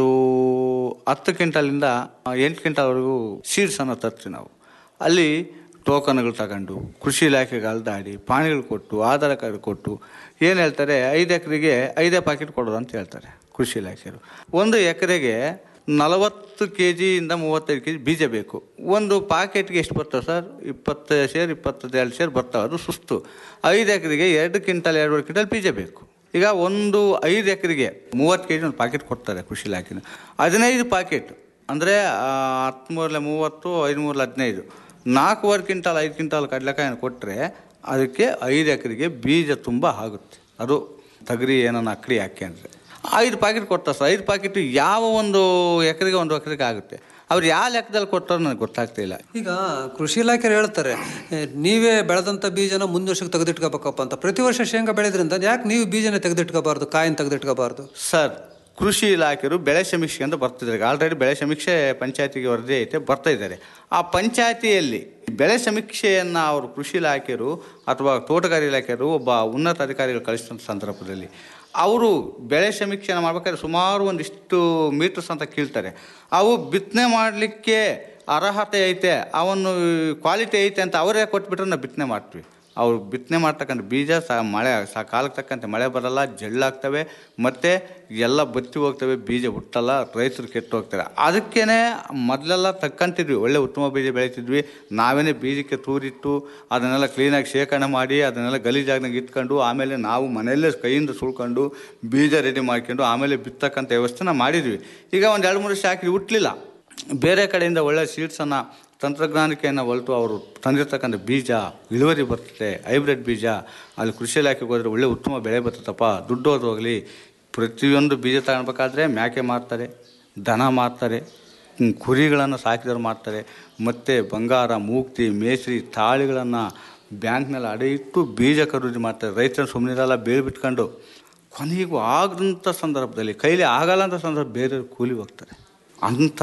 [SPEAKER 15] ಹತ್ತು ಕ್ವಿಂಟಲಿಂದ ಎಂಟು ಕ್ವಿಂಟಲ್ವರೆಗೂ ಸೀಡ್ಸನ್ನು ತರ್ತೀವಿ ನಾವು ಅಲ್ಲಿ ಟೋಕನ್ಗಳು ತಗೊಂಡು ಕೃಷಿ ಇಲಾಖೆಗೆ ಅಲ್ದಾಡಿ ಪಾಣಿಗಳು ಕೊಟ್ಟು ಆಧಾರ ಕಾರ್ಡ್ ಕೊಟ್ಟು ಏನು ಹೇಳ್ತಾರೆ ಐದು ಎಕರೆಗೆ ಐದೇ ಪ್ಯಾಕೆಟ್ ಕೊಡೋದು ಅಂತ ಹೇಳ್ತಾರೆ ಕೃಷಿ ಇಲಾಖೆಯವರು ಒಂದು ಎಕರೆಗೆ ನಲವತ್ತು ಕೆ ಜಿಯಿಂದ ಮೂವತ್ತೈದು ಕೆ ಜಿ ಬೀಜ ಬೇಕು ಒಂದು ಪಾಕೆಟ್ಗೆ ಎಷ್ಟು ಬರ್ತವೆ ಸರ್ ಇಪ್ಪತ್ತು ಶೇರ್ ಇಪ್ಪತ್ತೆರಡು ಶೇರ್ ಬರ್ತವೆ ಅದು ಸುಸ್ತು ಐದು ಎಕರೆಗೆ ಎರಡು ಕ್ವಿಂಟಲ್ ಎರಡೂವರೆ ಕ್ವಿಂಟಲ್ ಬೀಜ ಬೇಕು ಈಗ ಒಂದು ಐದು ಎಕರೆಗೆ ಮೂವತ್ತು ಕೆ ಜಿ ಒಂದು ಪಾಕೆಟ್ ಕೊಡ್ತಾರೆ ಕೃಷಿ ಇಲಾಖೆನ ಹದಿನೈದು ಪಾಕೆಟ್ ಅಂದರೆ ಹತ್ತ್ಮೂರಲೆ ಮೂವತ್ತು ಐದುಮೂರಲೆ ಹದಿನೈದು ನಾಲ್ಕೂವರೆ ಕ್ವಿಂಟಾಲ್ ಐದು ಕ್ವಿಂಟಾಲ್ ಕಡಲೆಕಾಯನ್ನು ಕೊಟ್ಟರೆ ಅದಕ್ಕೆ ಐದು ಎಕರೆಗೆ ಬೀಜ ತುಂಬ ಆಗುತ್ತೆ ಅದು ತಗರಿ ಏನನ್ನ ಅಕ್ಕಡಿ ಹಾಕಿ ಅಂದರೆ ಐದು ಪ್ಯಾಕೆಟ್ ಕೊಡ್ತಾರೆ ಸರ್ ಐದು ಪ್ಯಾಕೆಟ್ ಯಾವ ಒಂದು ಎಕರೆಗೆ ಒಂದು ಎಕರೆಗೆ ಆಗುತ್ತೆ ಅವ್ರು ಯಾವ ಲೆಕ್ಕದಲ್ಲಿ ಕೊಟ್ಟಾರೋ ನನಗೆ ಗೊತ್ತಾಗ್ತಿಲ್ಲ
[SPEAKER 14] ಈಗ ಕೃಷಿ ಇಲಾಖೆ ಹೇಳ್ತಾರೆ ಏ, ನೀವೇ ಬೆಳೆದಂಥ ಬೀಜನ ಮುಂದಿನ ವರ್ಷಕ್ಕೆ ತೆಗೆದಿಟ್ಕೋಬೇಕಪ್ಪ ಅಂತ ಪ್ರತಿ ವರ್ಷ ಶೇಂಗಾ ಬೆಳೆದ್ರಿಂದ ಯಾಕೆ ನೀವು ಬೀಜನ ತೆಗೆದಿಟ್ಕೋಬಾರ್ದು ಕಾಯಿನ ತೆಗೆದಿಟ್ಕೋಬಾರ್ದು
[SPEAKER 15] ಸರ್ ಕೃಷಿ ಇಲಾಖೆಯವರು ಬೆಳೆ ಸಮೀಕ್ಷೆ ಅಂತ ಬರ್ತಿದ್ದಾರೆ ಆಲ್ರೆಡಿ ಬೆಳೆ ಸಮೀಕ್ಷೆ ಪಂಚಾಯತಿಗೆ ವರದಿ ಐತೆ ಬರ್ತಾ ಇದ್ದಾರೆ ಆ ಪಂಚಾಯತಿಯಲ್ಲಿ ಬೆಳೆ ಸಮೀಕ್ಷೆಯನ್ನು ಅವರು ಕೃಷಿ ಇಲಾಖೆಯವರು ಅಥವಾ ತೋಟಗಾರಿ ಇಲಾಖೆಯವರು ಒಬ್ಬ ಉನ್ನತ ಅಧಿಕಾರಿಗಳು ಕಳಿಸಿದಂಥ ಸಂದರ್ಭದಲ್ಲಿ ಅವರು ಬೆಳೆ ಸಮೀಕ್ಷೆನ ಮಾಡ್ಬೇಕಾದ್ರೆ ಸುಮಾರು ಒಂದಿಷ್ಟು ಮೀಟರ್ಸ್ ಅಂತ ಕೀಳ್ತಾರೆ ಅವು ಬಿತ್ತನೆ ಮಾಡಲಿಕ್ಕೆ ಅರ್ಹತೆ ಐತೆ ಅವನು ಕ್ವಾಲಿಟಿ ಐತೆ ಅಂತ ಅವರೇ ಕೊಟ್ಬಿಟ್ರೆ ನಾವು ಬಿತ್ತನೆ ಮಾಡ್ತೀವಿ ಅವ್ರು ಬಿತ್ತನೆ ಮಾಡ್ತಕ್ಕಂಥ ಬೀಜ ಸಹ ಮಳೆ ಸಹ ಕಾಲಕ್ಕೆ ತಕ್ಕಂತೆ ಮಳೆ ಬರಲ್ಲ ಜಳ್ಳಾಗ್ತವೆ ಮತ್ತು ಎಲ್ಲ ಬತ್ತಿ ಹೋಗ್ತವೆ ಬೀಜ ಹುಟ್ಟಲ್ಲ ರೈತರು ಕೆಟ್ಟು ಹೋಗ್ತಾರೆ ಅದಕ್ಕೇ ಮೊದಲೆಲ್ಲ ತಕ್ಕಂತಿದ್ವಿ ಒಳ್ಳೆ ಉತ್ತಮ ಬೀಜ ಬೆಳೀತಿದ್ವಿ ನಾವೇನೇ ಬೀಜಕ್ಕೆ ತೂರಿಟ್ಟು ಅದನ್ನೆಲ್ಲ ಕ್ಲೀನಾಗಿ ಶೇಖರಣೆ ಮಾಡಿ ಅದನ್ನೆಲ್ಲ ಗಲೀಜಾಗ್ನಾಗ ಇಟ್ಕೊಂಡು ಆಮೇಲೆ ನಾವು ಮನೆಯಲ್ಲೇ ಕೈಯಿಂದ ಸುಳ್ಕೊಂಡು ಬೀಜ ರೆಡಿ ಮಾಡ್ಕೊಂಡು ಆಮೇಲೆ ಬಿತ್ತಕ್ಕಂಥ ವ್ಯವಸ್ಥೆನ ಮಾಡಿದ್ವಿ ಈಗ ಒಂದು ಎರಡು ಮೂರು ವರ್ಷ ಹಾಕಿ ಹುಟ್ಟಲಿಲ್ಲ ಬೇರೆ ಕಡೆಯಿಂದ ಒಳ್ಳೆ ಸೀಡ್ಸನ್ನು ತಂತ್ರಜ್ಞಾನಕ್ಕೆಯನ್ನು ಹೊರಟು ಅವರು ತಂದಿರ್ತಕ್ಕಂಥ ಬೀಜ ಇಳುವರಿ ಬರ್ತದೆ ಹೈಬ್ರಿಡ್ ಬೀಜ ಅಲ್ಲಿ ಕೃಷಿ ಇಲಾಖೆಗೆ ಹೋದರೆ ಒಳ್ಳೆ ಉತ್ತಮ ಬೆಳೆ ಬರ್ತದಪ್ಪ ದುಡ್ಡು ಹೋದ್ ಹೋಗಲಿ ಪ್ರತಿಯೊಂದು ಬೀಜ ತಗೊಳ್ಬೇಕಾದ್ರೆ ಮೇಕೆ ಮಾರ್ತಾರೆ ದನ ಮಾರ್ತಾರೆ ಹ್ಮ್, ಕುರಿಗಳನ್ನು ಸಾಕಿದವರು ಮಾಡ್ತಾರೆ ಮತ್ತು ಬಂಗಾರ ಮೂಕ್ತಿ ಮೇಸ್ರಿ ತಾಳಿಗಳನ್ನು ಬ್ಯಾಂಕ್ನಲ್ಲಿ ಅಡೆ ಇಟ್ಟು ಬೀಜ ಖರೀದಿ ಮಾಡ್ತಾರೆ ರೈತರು ಸುಮ್ಮನಿರಲ್ಲ ಬೇಳೆ ಬಿಟ್ಕೊಂಡು ಕೊನೆಗೂ ಆಗದಂಥ ಸಂದರ್ಭದಲ್ಲಿ ಕೈಲಿ ಆಗಲ್ಲ ಅಂತ ಸಂದರ್ಭ ಬೇರೆಯವ್ರು ಕೂಲಿ ಹೋಗ್ತಾರೆ ಅಂಥ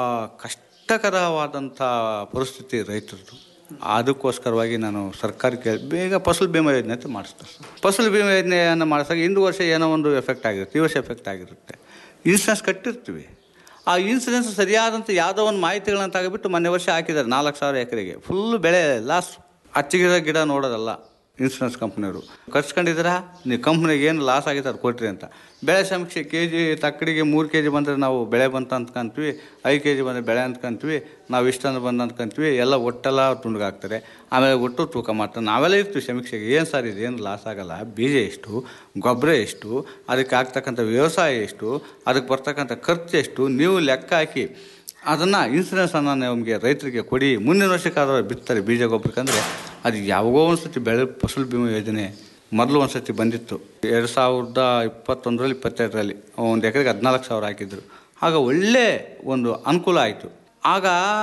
[SPEAKER 15] ಕಷ್ಟಕರವಾದಂಥ ಪರಿಸ್ಥಿತಿ ರೈತರದ್ದು ಅದಕ್ಕೋಸ್ಕರವಾಗಿ ನಾನು ಸರ್ಕಾರಕ್ಕೆ ಬೇಗ ಫಸಲು ಬಿಮಾ ಯೋಜನೆ ಅಂತ ಮಾಡಿಸ್ತಾರೆ ಸರ್. ಫಸಲು ಬಿಮಾ ಯೋಜನೆಯನ್ನು ಮಾಡಿಸಿದಾಗ ಹಿಂದು ವರ್ಷ ಏನೋ ಒಂದು ಎಫೆಕ್ಟ್ ಆಗಿರುತ್ತೆ ಈ ವರ್ಷ ಎಫೆಕ್ಟ್ ಆಗಿರುತ್ತೆ ಇನ್ಸೂರೆನ್ಸ್ ಕಟ್ಟಿರ್ತೀವಿ ಆ ಇನ್ಸೂರೆನ್ಸ್ ಸರಿಯಾದಂಥ ಯಾವುದೋ ಒಂದು ಮಾಹಿತಿಗಳನ್ನ ತೆಗೆಬಿಟ್ಟು ಮೊನ್ನೆ ವರ್ಷ ಹಾಕಿದ್ದಾರೆ ನಾಲ್ಕು ಸಾವಿರ ಎಕರೆಗೆ ಫುಲ್ ಬೆಳೆ ಲಾಸ್ ಹಚ್ಚಿಗಿರೋ ಗಿಡ ನೋಡೋದಲ್ಲ ಇನ್ಸೂರೆನ್ಸ್ ಕಂಪ್ನಿಯವರು ಕಟ್ಸ್ಕೊಂಡಿದ್ದೀರಾ ನೀವು ಕಂಪ್ನಿಗೆ ಏನು ಲಾಸ್ ಆಗಿದೆ ಅದು ಕೊಟ್ರಿ ಅಂತ ಬೆಳೆ ಸಮೀಕ್ಷೆ ಕೆ ಜಿ ತಕ್ಕಡಿಗೆ ಮೂರು ಕೆ ಜಿ ಬಂದರೆ ನಾವು ಬೆಳೆ ಬಂತ ಅಂದ್ಕೊಂತೀವಿ ಐದು ಕೆ ಜಿ ಬಂದರೆ ಬೆಳೆ ಅಂದ್ಕೊಂತೀವಿ ನಾವು ಇಷ್ಟನ್ನು ಬಂದು ಅಂದ್ಕೊಂತೀವಿ ಎಲ್ಲ ಒಟ್ಟೆಲ್ಲ ತುಂಡುಗಾಗ್ತಾರೆ ಆಮೇಲೆ ಒಟ್ಟು ತೂಕ ಮಾಡ್ತಾರೆ ನಾವೆಲ್ಲ ಇರ್ತೀವಿ ಸಮೀಕ್ಷೆಗೆ ಏನು ಸರ್ ಇದು ಏನು ಲಾಸ್ ಆಗಲ್ಲ ಬೀಜ ಎಷ್ಟು ಗೊಬ್ಬರ ಎಷ್ಟು ಅದಕ್ಕೆ ಆಗ್ತಕ್ಕಂಥ ವ್ಯವಸಾಯ ಎಷ್ಟು ಅದಕ್ಕೆ ಬರ್ತಕ್ಕಂಥ ಖರ್ಚು ಎಷ್ಟು ನೀವು ಲೆಕ್ಕ ಹಾಕಿ ಅದನ್ನು ಇನ್ಸೂರೆನ್ಸನ್ನು ನಮಗೆ ರೈತರಿಗೆ ಕೊಡಿ ಮುಂದಿನ ವರ್ಷಕ್ಕಾದ್ರೆ ಬಿತ್ತಾರೆ ಬೀಜ ಗೊಬ್ಬರಕ್ಕಂದ್ರೆ ಅದು ಯಾವಾಗೋ ಒಂದು ಸತಿ ಬೆಳೆ ಫಸಲು ಬಿಮಾ ಯೋಜನೆ ಮೊದಲು ಒಂದು ಸತಿ ಬಂದಿತ್ತು ಎರಡು ಸಾವಿರದ ಇಪ್ಪತ್ತೊಂದರಲ್ಲಿ ಇಪ್ಪತ್ತೆರಡರಲ್ಲಿ ಒಂದು ಎಕರೆಗೆ ಹದಿನಾಲ್ಕು ಸಾವಿರ ಹಾಕಿದ್ರು ಆಗ ಒಳ್ಳೆ ಒಂದು ಅನುಕೂಲ ಆಯಿತು ಆಗ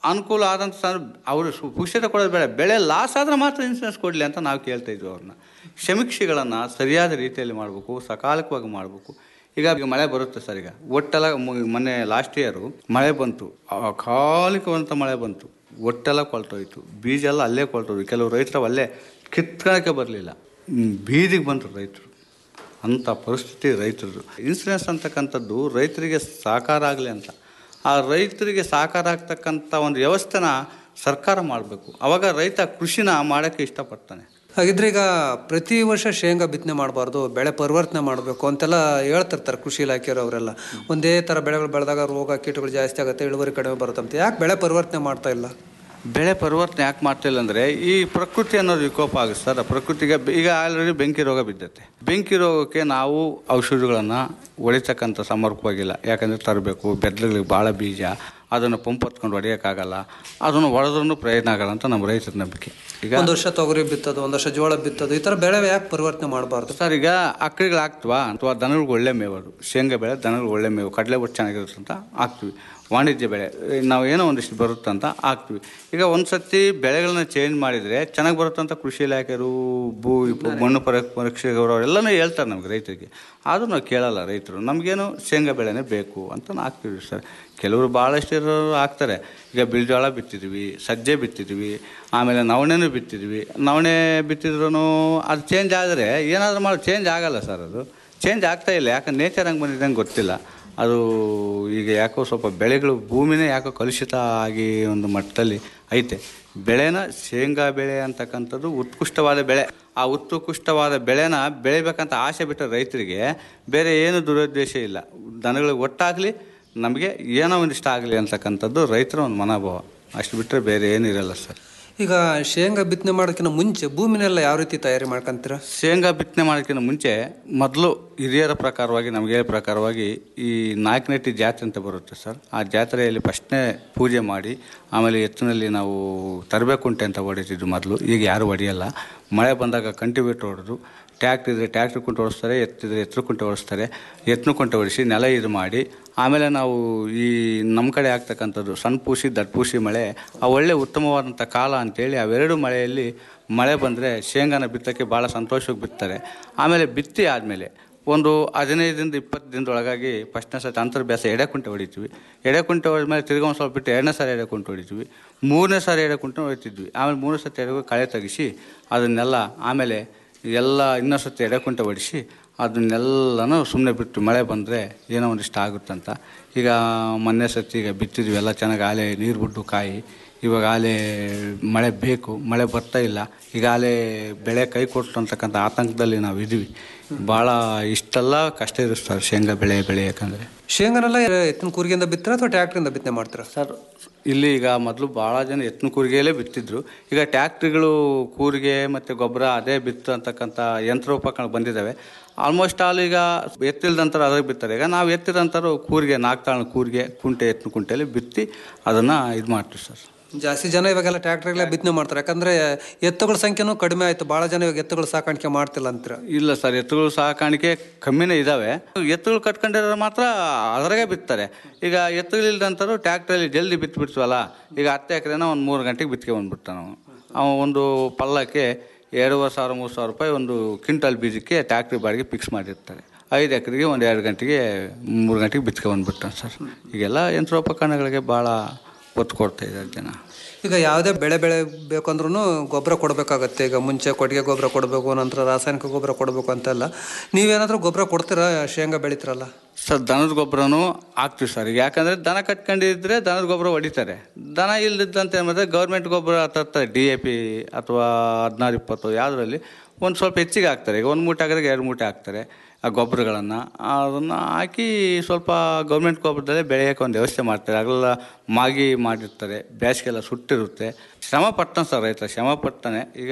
[SPEAKER 15] ಅನುಕೂಲ ಆದಂಥ ಸಂದರ್ಭ ಅವರು ಸು- ಪುಕ್ಷತೆ ಕೊಡೋದು ಬೇಡ ಬೆಳೆ ಲಾಸ್ ಆದರೆ ಮಾತ್ರ ಇನ್ಸೂರೆನ್ಸ್ ಕೊಡಲಿ ಅಂತ ನಾವು ಕೇಳ್ತಾ ಇದ್ವಿ ಅವ್ರನ್ನ ಸಮೀಕ್ಷೆಗಳನ್ನು ಸರಿಯಾದ ರೀತಿಯಲ್ಲಿ ಮಾಡಬೇಕು ಸಕಾಲಿಕವಾಗಿ ಮಾಡಬೇಕು ಈಗ ಈಗ ಮಳೆ ಬರುತ್ತೆ ಸರ್ ಈಗ ಒಟ್ಟೆಲ್ಲ ಮು- ಮೊನ್ನೆ ಲಾಸ್ಟ್ ಇಯರು ಮಳೆ ಬಂತು ಅಕಾಲಿಕವಂತ ಮಳೆ ಬಂತು ಒಟ್ಟೆಲ್ಲ ಕೊಳ್ತೋಯ್ತು ಬೀಜ ಎಲ್ಲ ಅಲ್ಲೇ ಕೊಳ್ತೋಯ್ತು ಕೆಲವು ರೈತರು ಅಲ್ಲೇ ಕಿತ್ಕೊಳ್ಳೋಕ್ಕೆ ಬರಲಿಲ್ಲ ಬೀದಿಗೆ ಬಂದರು ರೈತರು ಅಂಥ ಪರಿಸ್ಥಿತಿ ರೈತರದು ಇನ್ಸೂರೆನ್ಸ್ ಅಂತಕ್ಕಂಥದ್ದು ರೈತರಿಗೆ ಸಾಕಾರ ಆಗಲಿ ಅಂತ ಆ ರೈತರಿಗೆ ಸಾಕಾರ ಆಗ್ತಕ್ಕಂಥ ಒಂದು ವ್ಯವಸ್ಥೆನ ಸರ್ಕಾರ ಮಾಡಬೇಕು ಅವಾಗ ರೈತ ಕೃಷಿನ ಮಾಡೋಕ್ಕೆ ಇಷ್ಟಪಡ್ತಾನೆ
[SPEAKER 14] ಹಾಗಿದ್ರೆ ಈಗ ಪ್ರತಿ ವರ್ಷ ಶೇಂಗಾ ಬಿತ್ತನೆ ಮಾಡಬಾರ್ದು ಬೆಳೆ ಪರಿವರ್ತನೆ ಮಾಡಬೇಕು ಅಂತೆಲ್ಲ ಹೇಳ್ತಿರ್ತಾರೆ ಕೃಷಿ ಇಲಾಖೆಯವರು ಅವರೆಲ್ಲ ಒಂದೇ ಥರ ಬೆಳೆಗಳು ಬೆಳೆದಾಗ ರೋಗ ಕೀಟಗಳು ಜಾಸ್ತಿ ಆಗುತ್ತೆ ಇಳುವರಿ ಕಡಿಮೆ ಬರುತ್ತಂತೆ ಯಾಕೆ ಬೆಳೆ ಪರಿವರ್ತನೆ ಮಾಡ್ತಾ ಇಲ್ಲ
[SPEAKER 15] ಬೆಳೆ ಪರಿವರ್ತನೆ ಯಾಕೆ ಮಾಡ್ತಿಲ್ಲ ಅಂದರೆ ಈ ಪ್ರಕೃತಿ ಅನ್ನೋದು ವಿಕೋಪ ಆಗುತ್ತೆ ಸರ್ ಆ ಪ್ರಕೃತಿಗೆ ಬೆ- ಈಗ ಆಲ್ರೆಡಿ ಬೆಂಕಿ ರೋಗ ಬಿದ್ದತ್ತೆ ಬೆಂಕಿ ರೋಗಕ್ಕೆ ನಾವು ಔಷಧಿಗಳನ್ನು ಹೊಡಿತಕ್ಕಂಥ ಸಮರ್ಪವಾಗಿಲ್ಲ ಯಾಕಂದರೆ ತರಬೇಕು ಬೆದ್ಲಗಳಿಗೆ ಭಾಳ ಬೀಜ ಅದನ್ನು ಪಂಪ್ ಹತ್ಕೊಂಡು ಹೊಡೆಯೋಕ್ಕಾಗಲ್ಲ ಅದನ್ನು ಹೊಡೆದ್ರೂ ಪ್ರಯೋಜನ ಆಗಲ್ಲ ಅಂತ ನಮ್ಮ ರೈತರ ನಂಬಿಕೆ ಈಗ
[SPEAKER 14] ಒಂದು ವರ್ಷ ತೊಗರಿ ಬಿತ್ತೋದು ಒಂದು ವರ್ಷ ಜೋಳ ಬಿತ್ತೋದು ಈ ಥರ ಬೆಳೆ ಯಾಕೆ ಪರಿವರ್ತನೆ ಮಾಡಬಾರ್ದು
[SPEAKER 15] ಸರ್ ಈಗ ಅಕ್ಕಳಿಗಳು ಹಾಕ್ತವಾ ಅಥವಾ ದನಗಳಿಗೆ ಒಳ್ಳೆ ಮೇವು ಅದು ಶೇಂಗಾ ಬೆಳೆ ದನಗಳಿಗೆ ಒಳ್ಳೆ ಮೇವು ಕಡಲೆ ಒಟ್ಟು ಚೆನ್ನಾಗಿರುತ್ತೆ ಅಂತ ಹಾಕ್ತೀವಿ ವಾಣಿಜ್ಯ ಬೆಳೆ ನಾವು ಏನೋ ಒಂದಿಷ್ಟು ಬರುತ್ತೆ ಅಂತ ಹಾಕ್ತೀವಿ ಈಗ ಒಂದು ಸತಿ ಬೆಳೆಗಳನ್ನ ಚೇಂಜ್ ಮಾಡಿದರೆ ಚೆನ್ನಾಗಿ ಬರುತ್ತೆ ಅಂತ ಕೃಷಿ ಇಲಾಖೆಯವರು ಭೂ ಮಣ್ಣು ಪರ ಪರೀಕ್ಷೆಗಳು ಅವರೆಲ್ಲನೂ ಹೇಳ್ತಾರೆ ನಮಗೆ ರೈತರಿಗೆ ಆದರೂ ನಾವು ಕೇಳಲ್ಲ ರೈತರು ನಮಗೇನು ಶೇಂಗಾ ಬೆಳೆನೇ ಬೇಕು ಅಂತ ನಾವು ಹಾಕ್ತೀವಿ ಸರ್ ಕೆಲವರು ಭಾಳಷ್ಟು ಇರೋರು ಹಾಕ್ತಾರೆ ಈಗ ಬಿಳ್ಜೋಳ ಬಿತ್ತಿದ್ವಿ ಸಜ್ಜೆ ಬಿತ್ತಿದ್ವಿ ಆಮೇಲೆ ನವಣೆನೂ ಬಿತ್ತಿದ್ವಿ ನವಣೆ ಬಿತ್ತಿದ್ರೂ ಅದು ಚೇಂಜ್ ಆದರೆ ಏನಾದರೂ ಮಾಡಿ ಚೇಂಜ್ ಆಗಲ್ಲ ಸರ್ ಅದು ಚೇಂಜ್ ಆಗ್ತಾ ಇಲ್ಲ ಯಾಕಂದ್ರೆ ನೇಚರ್ ಹಂಗೆ ಬಂದಿದ್ದಂಗೆ ಗೊತ್ತಿಲ್ಲ ಅದು ಈಗ ಯಾಕೋ ಸ್ವಲ್ಪ ಬೆಳೆಗಳು ಭೂಮಿನೇ ಯಾಕೋ ಕಲುಷಿತ ಆಗಿ ಒಂದು ಮಟ್ಟದಲ್ಲಿ ಐತೆ ಬೆಳೆನ ಶೇಂಗಾ ಬೆಳೆ ಅಂತಕ್ಕಂಥದ್ದು ಉತ್ಕೃಷ್ಟವಾದ ಬೆಳೆ ಆ ಉತ್ಕೃಷ್ಟವಾದ ಬೆಳೆನ ಬೆಳಿಬೇಕಂತ ಆಸೆ ಬಿಟ್ಟ ರೈತರಿಗೆ ಬೇರೆ ಏನು ದುರುದ್ದೇಶ ಇಲ್ಲ ದನಗಳಿಗೆ ಒಟ್ಟಾಗಲಿ ನಮಗೆ ಏನೋ ಒಂದಿಷ್ಟ ಆಗಲಿ ಅಂತಕ್ಕಂಥದ್ದು ರೈತರ ಒಂದು ಮನೋಭಾವ ಅಷ್ಟು ಬಿಟ್ಟರೆ ಬೇರೆ ಏನೂ ಇರಲ್ಲ ಸರ್
[SPEAKER 14] ಈಗ ಶೇಂಗಾ ಬಿತ್ತನೆ ಮಾಡೋಕ್ಕಿಂತ ಮುಂಚೆ ಭೂಮಿನೆಲ್ಲ ಯಾವ ರೀತಿ ತಯಾರಿ ಮಾಡ್ಕೊಂತೀರಾ
[SPEAKER 15] ಶೇಂಗಾ ಬಿತ್ತನೆ ಮಾಡೋಕ್ಕಿಂತ ಮುಂಚೆ ಮೊದಲು ಹಿರಿಯರ ಪ್ರಕಾರವಾಗಿ ನಮಗೆ ಪ್ರಕಾರವಾಗಿ ಈ ನಾಲ್ಕನೆಟ್ಟಿ ಜಾತ್ರೆ ಅಂತ ಬರುತ್ತೆ ಸರ್ ಆ ಜಾತ್ರೆಯಲ್ಲಿ ಫಸ್ಟ್ನೇ ಪೂಜೆ ಮಾಡಿ ಆಮೇಲೆ ಎತ್ತಿನಲ್ಲಿ ನಾವು ತರಬೇಕುಂಟೆ ಅಂತ ಹೊಡಿತಿದ್ವಿ ಮೊದಲು ಈಗ ಯಾರು ಹೊಡೆಯಲ್ಲ ಮಳೆ ಬಂದಾಗ ಕಂಟಿವೇಟ್ ಹೊಡೆದು ಟ್ಯಾಕ್ಟ್ರ್ ಇದ್ರೆ ಟ್ಯಾಕ್ಟ್ರ್ ಕುಂಟೆ ಓಡಿಸ್ತಾರೆ ಎತ್ತಿದ್ರೆ ಎತ್ತರ ಕುಂಟೆ ಓಡಿಸ್ತಾರೆ ಎತ್ತನ ಕುಂಟೆ ಓಡಿಸಿ ನೆಲ ಇದು ಮಾಡಿ ಆಮೇಲೆ ನಾವು ಈ ನಮ್ಮ ಕಡೆ ಆಗ್ತಕ್ಕಂಥದ್ದು ಸಣ್ಣ ಪೂಸಿ ದಟ್ಟ ಪೂಸಿ ಮಳೆ ಆ ಒಳ್ಳೆ ಉತ್ತಮವಾದಂಥ ಕಾಲ ಅಂತೇಳಿ ಅವೆರಡು ಮಳೆಯಲ್ಲಿ ಮಳೆ ಬಂದರೆ ಶೇಂಗಾನ ಬಿತ್ತಕ್ಕೆ ಭಾಳ ಸಂತೋಷವಾಗಿ ಬಿತ್ತಾರೆ ಆಮೇಲೆ ಬಿತ್ತಿ ಆದಮೇಲೆ ಒಂದು ಹದಿನೈದರಿಂದ ಇಪ್ಪತ್ತು ದಿನದೊಳಗಾಗಿ ಫಸ್ಟ್ನೇ ಸತಿ ಅಂತರ್ಭ್ಯಾಸ ಎಡೆ ಕುಂಟೆ ಹೊಡಿತೀವಿ ಎಡೆ ಕುಂಟೆ ಹೊಡೆದ್ಮೇಲೆ ತಿರ್ಗಿ ಒಂದು ಸ್ವಲ್ಪ ಬಿಟ್ಟು ಎರಡನೇ ಸಾರಿ ಎಡೆ ಕುಂಟೆ ಹೊಡಿತೀವಿ ಮೂರನೇ ಸಾರಿ ಎಡೆ ಕುಂಟೆ ಹೊಡಿತಿದ್ವಿ ಆಮೇಲೆ ಮೂರನೇ ಸತಿ ಎಡೆ ಕಳೆ ತೆಗಿಸಿ ಅದನ್ನೆಲ್ಲ ಆಮೇಲೆ ಎಲ್ಲ ಇನ್ನೊಂದು ಸತಿ ಎಡೆ ಕುಂಟೆ ಹೊಡಿಸಿ ಅದನ್ನೆಲ್ಲನೂ ಸುಮ್ಮನೆ ಬಿಟ್ಟು ಮಳೆ ಬಂದರೆ ಏನೋ ಒಂದಿಷ್ಟು ಆಗುತ್ತಂತ ಈಗ ಮೊನ್ನೆ ಸತಿ ಈಗ ಬಿತ್ತಿದ್ವಿ ಎಲ್ಲ ಚೆನ್ನಾಗಿ ಆಲೆ ನೀರು ಬಿಟ್ಟು ಕಾಯಿ ಇವಾಗ ಆಲೆ ಮಳೆ ಬೇಕು ಮಳೆ ಬರ್ತಾ ಇಲ್ಲ ಈಗ ಆಲೆ ಬೆಳೆ ಕೈ ಕೊಟ್ಟು ಅಂತಕ್ಕಂಥ ಆತಂಕದಲ್ಲಿ ನಾವು ಇದ್ವಿ ಭಾಳ ಇಷ್ಟೆಲ್ಲ ಕಷ್ಟ ಇರುತ್ತೆ ಶೇಂಗಾ ಬೆಳೆ ಬೆಳೆಯಕ್ಕಂದ್ರೆ
[SPEAKER 14] ಶೇಂಗಾನೆಲ್ಲ ಎತ್ತಿನ ಕೂರಿಗೆಯಿಂದ ಬಿತ್ತೀರಾ ಅಥವಾ ಟ್ಯಾಕ್ಟ್ರಿಂದ ಬಿತ್ತನೆ ಮಾಡ್ತೀರಾ
[SPEAKER 15] ಸರ್ ಇಲ್ಲಿ ಈಗ ಮೊದಲು ಭಾಳ ಜನ ಎತ್ತಿನ ಕೂರಿಗೆಯಲ್ಲೇ ಬಿತ್ತಿದ್ರು ಈಗ ಟ್ಯಾಕ್ಟ್ರಿಗಳು ಕೂರಿಗೆ ಮತ್ತು ಗೊಬ್ಬರ ಅದೇ ಬಿತ್ತು ಅಂತಕ್ಕಂಥ ಯಂತ್ರೋಪಕರಣ ಬಂದಿದ್ದಾವೆ ಆಲ್ಮೋಸ್ಟ್ ಆಲ್ ಈಗ ಎತ್ತಿಲ್ದಂತರ ಅದ್ರಾಗ ಬಿತ್ತಾರೆ ಈಗ ನಾವು ಎತ್ತಿದಂಥರು ಕೂರಿಗೆ ನಾಲ್ಕು ತಾಳು ಕೂರಿಗೆ ಕುಂಟೆ ಎತ್ತಿನ ಕುಂಟೆಯಲ್ಲಿ ಬಿತ್ತಿ ಅದನ್ನು ಇದು ಮಾಡ್ತೀವಿ ಸರ್
[SPEAKER 14] ಜಾಸ್ತಿ ಜನ ಇವಾಗೆಲ್ಲ ಟ್ಯಾಕ್ಟ್ರಲ್ಲೇ ಬಿತ್ತನೆ ಮಾಡ್ತಾರೆ ಯಾಕಂದ್ರೆ ಎತ್ತುಗಳ ಸಂಖ್ಯೆನೂ ಕಡಿಮೆ ಆಯ್ತು ಭಾಳ ಜನ ಇವಾಗ ಎತ್ತುಗಳು ಸಾಕಾಣಿಕೆ ಮಾಡ್ತಿಲ್ಲ ಅಂತೀರ
[SPEAKER 15] ಇಲ್ಲ ಸರ್ ಎತ್ತುಗಳು ಸಾಕಾಣಿಕೆ ಕಮ್ಮಿನೇ ಇದ್ದಾವೆ ಎತ್ತುಗಳು ಕಟ್ಕೊಂಡಿರೋ ಮಾತ್ರ ಅದ್ರಾಗೆ ಬಿತ್ತಾರೆ ಈಗ ಎತ್ತುಗಳಿಲ್ದಂಥವ್ರು ಟ್ಯಾಕ್ಟ್ರಲ್ಲಿ ಜಲ್ದಿ ಬಿತ್ತು ಬಿಡ್ತೀವಲ್ಲ ಈಗ ಹತ್ತು ಎಕರೆನ ಒಂದು ಮೂರು ಗಂಟೆಗೆ ಬಿತ್ಕೆ ಬಂದ್ಬಿಡ್ತ ನಾವು ಅವ ಒಂದು ಪಲ್ಲಕ್ಕೆ ಎರಡೂವರೆ ಸಾವಿರ ಮೂರು ಸಾವಿರ ರೂಪಾಯಿ ಒಂದು ಕ್ವಿಂಟಲ್ ಬೀಜಕ್ಕೆ ಟ್ಯಾಕ್ಟ್ರಿ ಬಾಡಿಗೆ ಫಿಕ್ಸ್ ಮಾಡಿರ್ತಾರೆ ಐದು ಎಕರೆಗೆ ಒಂದು ಎರಡು ಗಂಟೆಗೆ ಮೂರು ಗಂಟೆಗೆ ಬಿತ್ಕೆ ಬಂದ್ಬಿಡ್ತಾನೆ ಸರ್ ಈಗೆಲ್ಲ ಯಂತ್ರೋಪಕರಣಗಳಿಗೆ ಭಾಳ ಒತ್ತು ಕೊಡ್ತಾ ಇದ್ದಾರೆ ಜನ
[SPEAKER 14] ಈಗ ಯಾವುದೇ ಬೆಳೆ ಬೆಳೆ ಬೇಕಂದ್ರೂ ಗೊಬ್ಬರ ಕೊಡಬೇಕಾಗತ್ತೆ ಈಗ ಮುಂಚೆ ಕೊಟ್ಟಿಗೆ ಗೊಬ್ಬರ ಕೊಡಬೇಕು ನಂತರ ರಾಸಾಯನಿಕ ಗೊಬ್ಬರ ಕೊಡಬೇಕು ಅಂತೆಲ್ಲ ನೀವೇನಾದರೂ ಗೊಬ್ಬರ ಕೊಡ್ತೀರಾ ಶೇಂಗಾ ಬೆಳಿತೀರಲ್ಲ
[SPEAKER 15] ಸರ್ ದನದ ಗೊಬ್ಬರನೂ ಹಾಕ್ತೀವಿ ಸರ್ ಯಾಕಂದರೆ ದನ ಕಟ್ಕೊಂಡಿದ್ರೆ ದನದ ಗೊಬ್ಬರ ಹೊಡಿತಾರೆ ದನ ಇಲ್ದಿದ್ದಂತೆ ಏನಿದೆ ಗೌರ್ಮೆಂಟ್ ಗೊಬ್ಬರ ತರ್ತಾರೆ ಡಿ ಎ ಪಿ ಅಥವಾ ಹದಿನಾರು ಇಪ್ಪತ್ತು ಯಾವುದರಲ್ಲಿ ಒಂದು ಸ್ವಲ್ಪ ಹೆಚ್ಚಿಗೆ ಹಾಕ್ತಾರೆ ಈಗ ಒಂದು ಮೂಟೆ ಹಾಕಿದ್ರೆ ಎರಡು ಮೂಟೆ ಹಾಕ್ತಾರೆ ಆ ಗೊಬ್ಬರಗಳನ್ನು ಅದನ್ನು ಹಾಕಿ ಸ್ವಲ್ಪ ಗೌರ್ಮೆಂಟ್ ಗೊಬ್ಬರದಲ್ಲೇ ಬೆಳೆಯೋಕೆ ಒಂದು ವ್ಯವಸ್ಥೆ ಮಾಡ್ತಾರೆ ಆಗಲೆಲ್ಲ ಮಾಗಿ ಮಾಡಿರ್ತಾರೆ ಬೇಸಿಗೆಲ್ಲ ಸುಟ್ಟಿರುತ್ತೆ ಶ್ರಮ ಪಡ್ತಾನೆ ಸರ್ ರೈತ ಶ್ರಮ ಪಡ್ತಾನೆ ಈಗ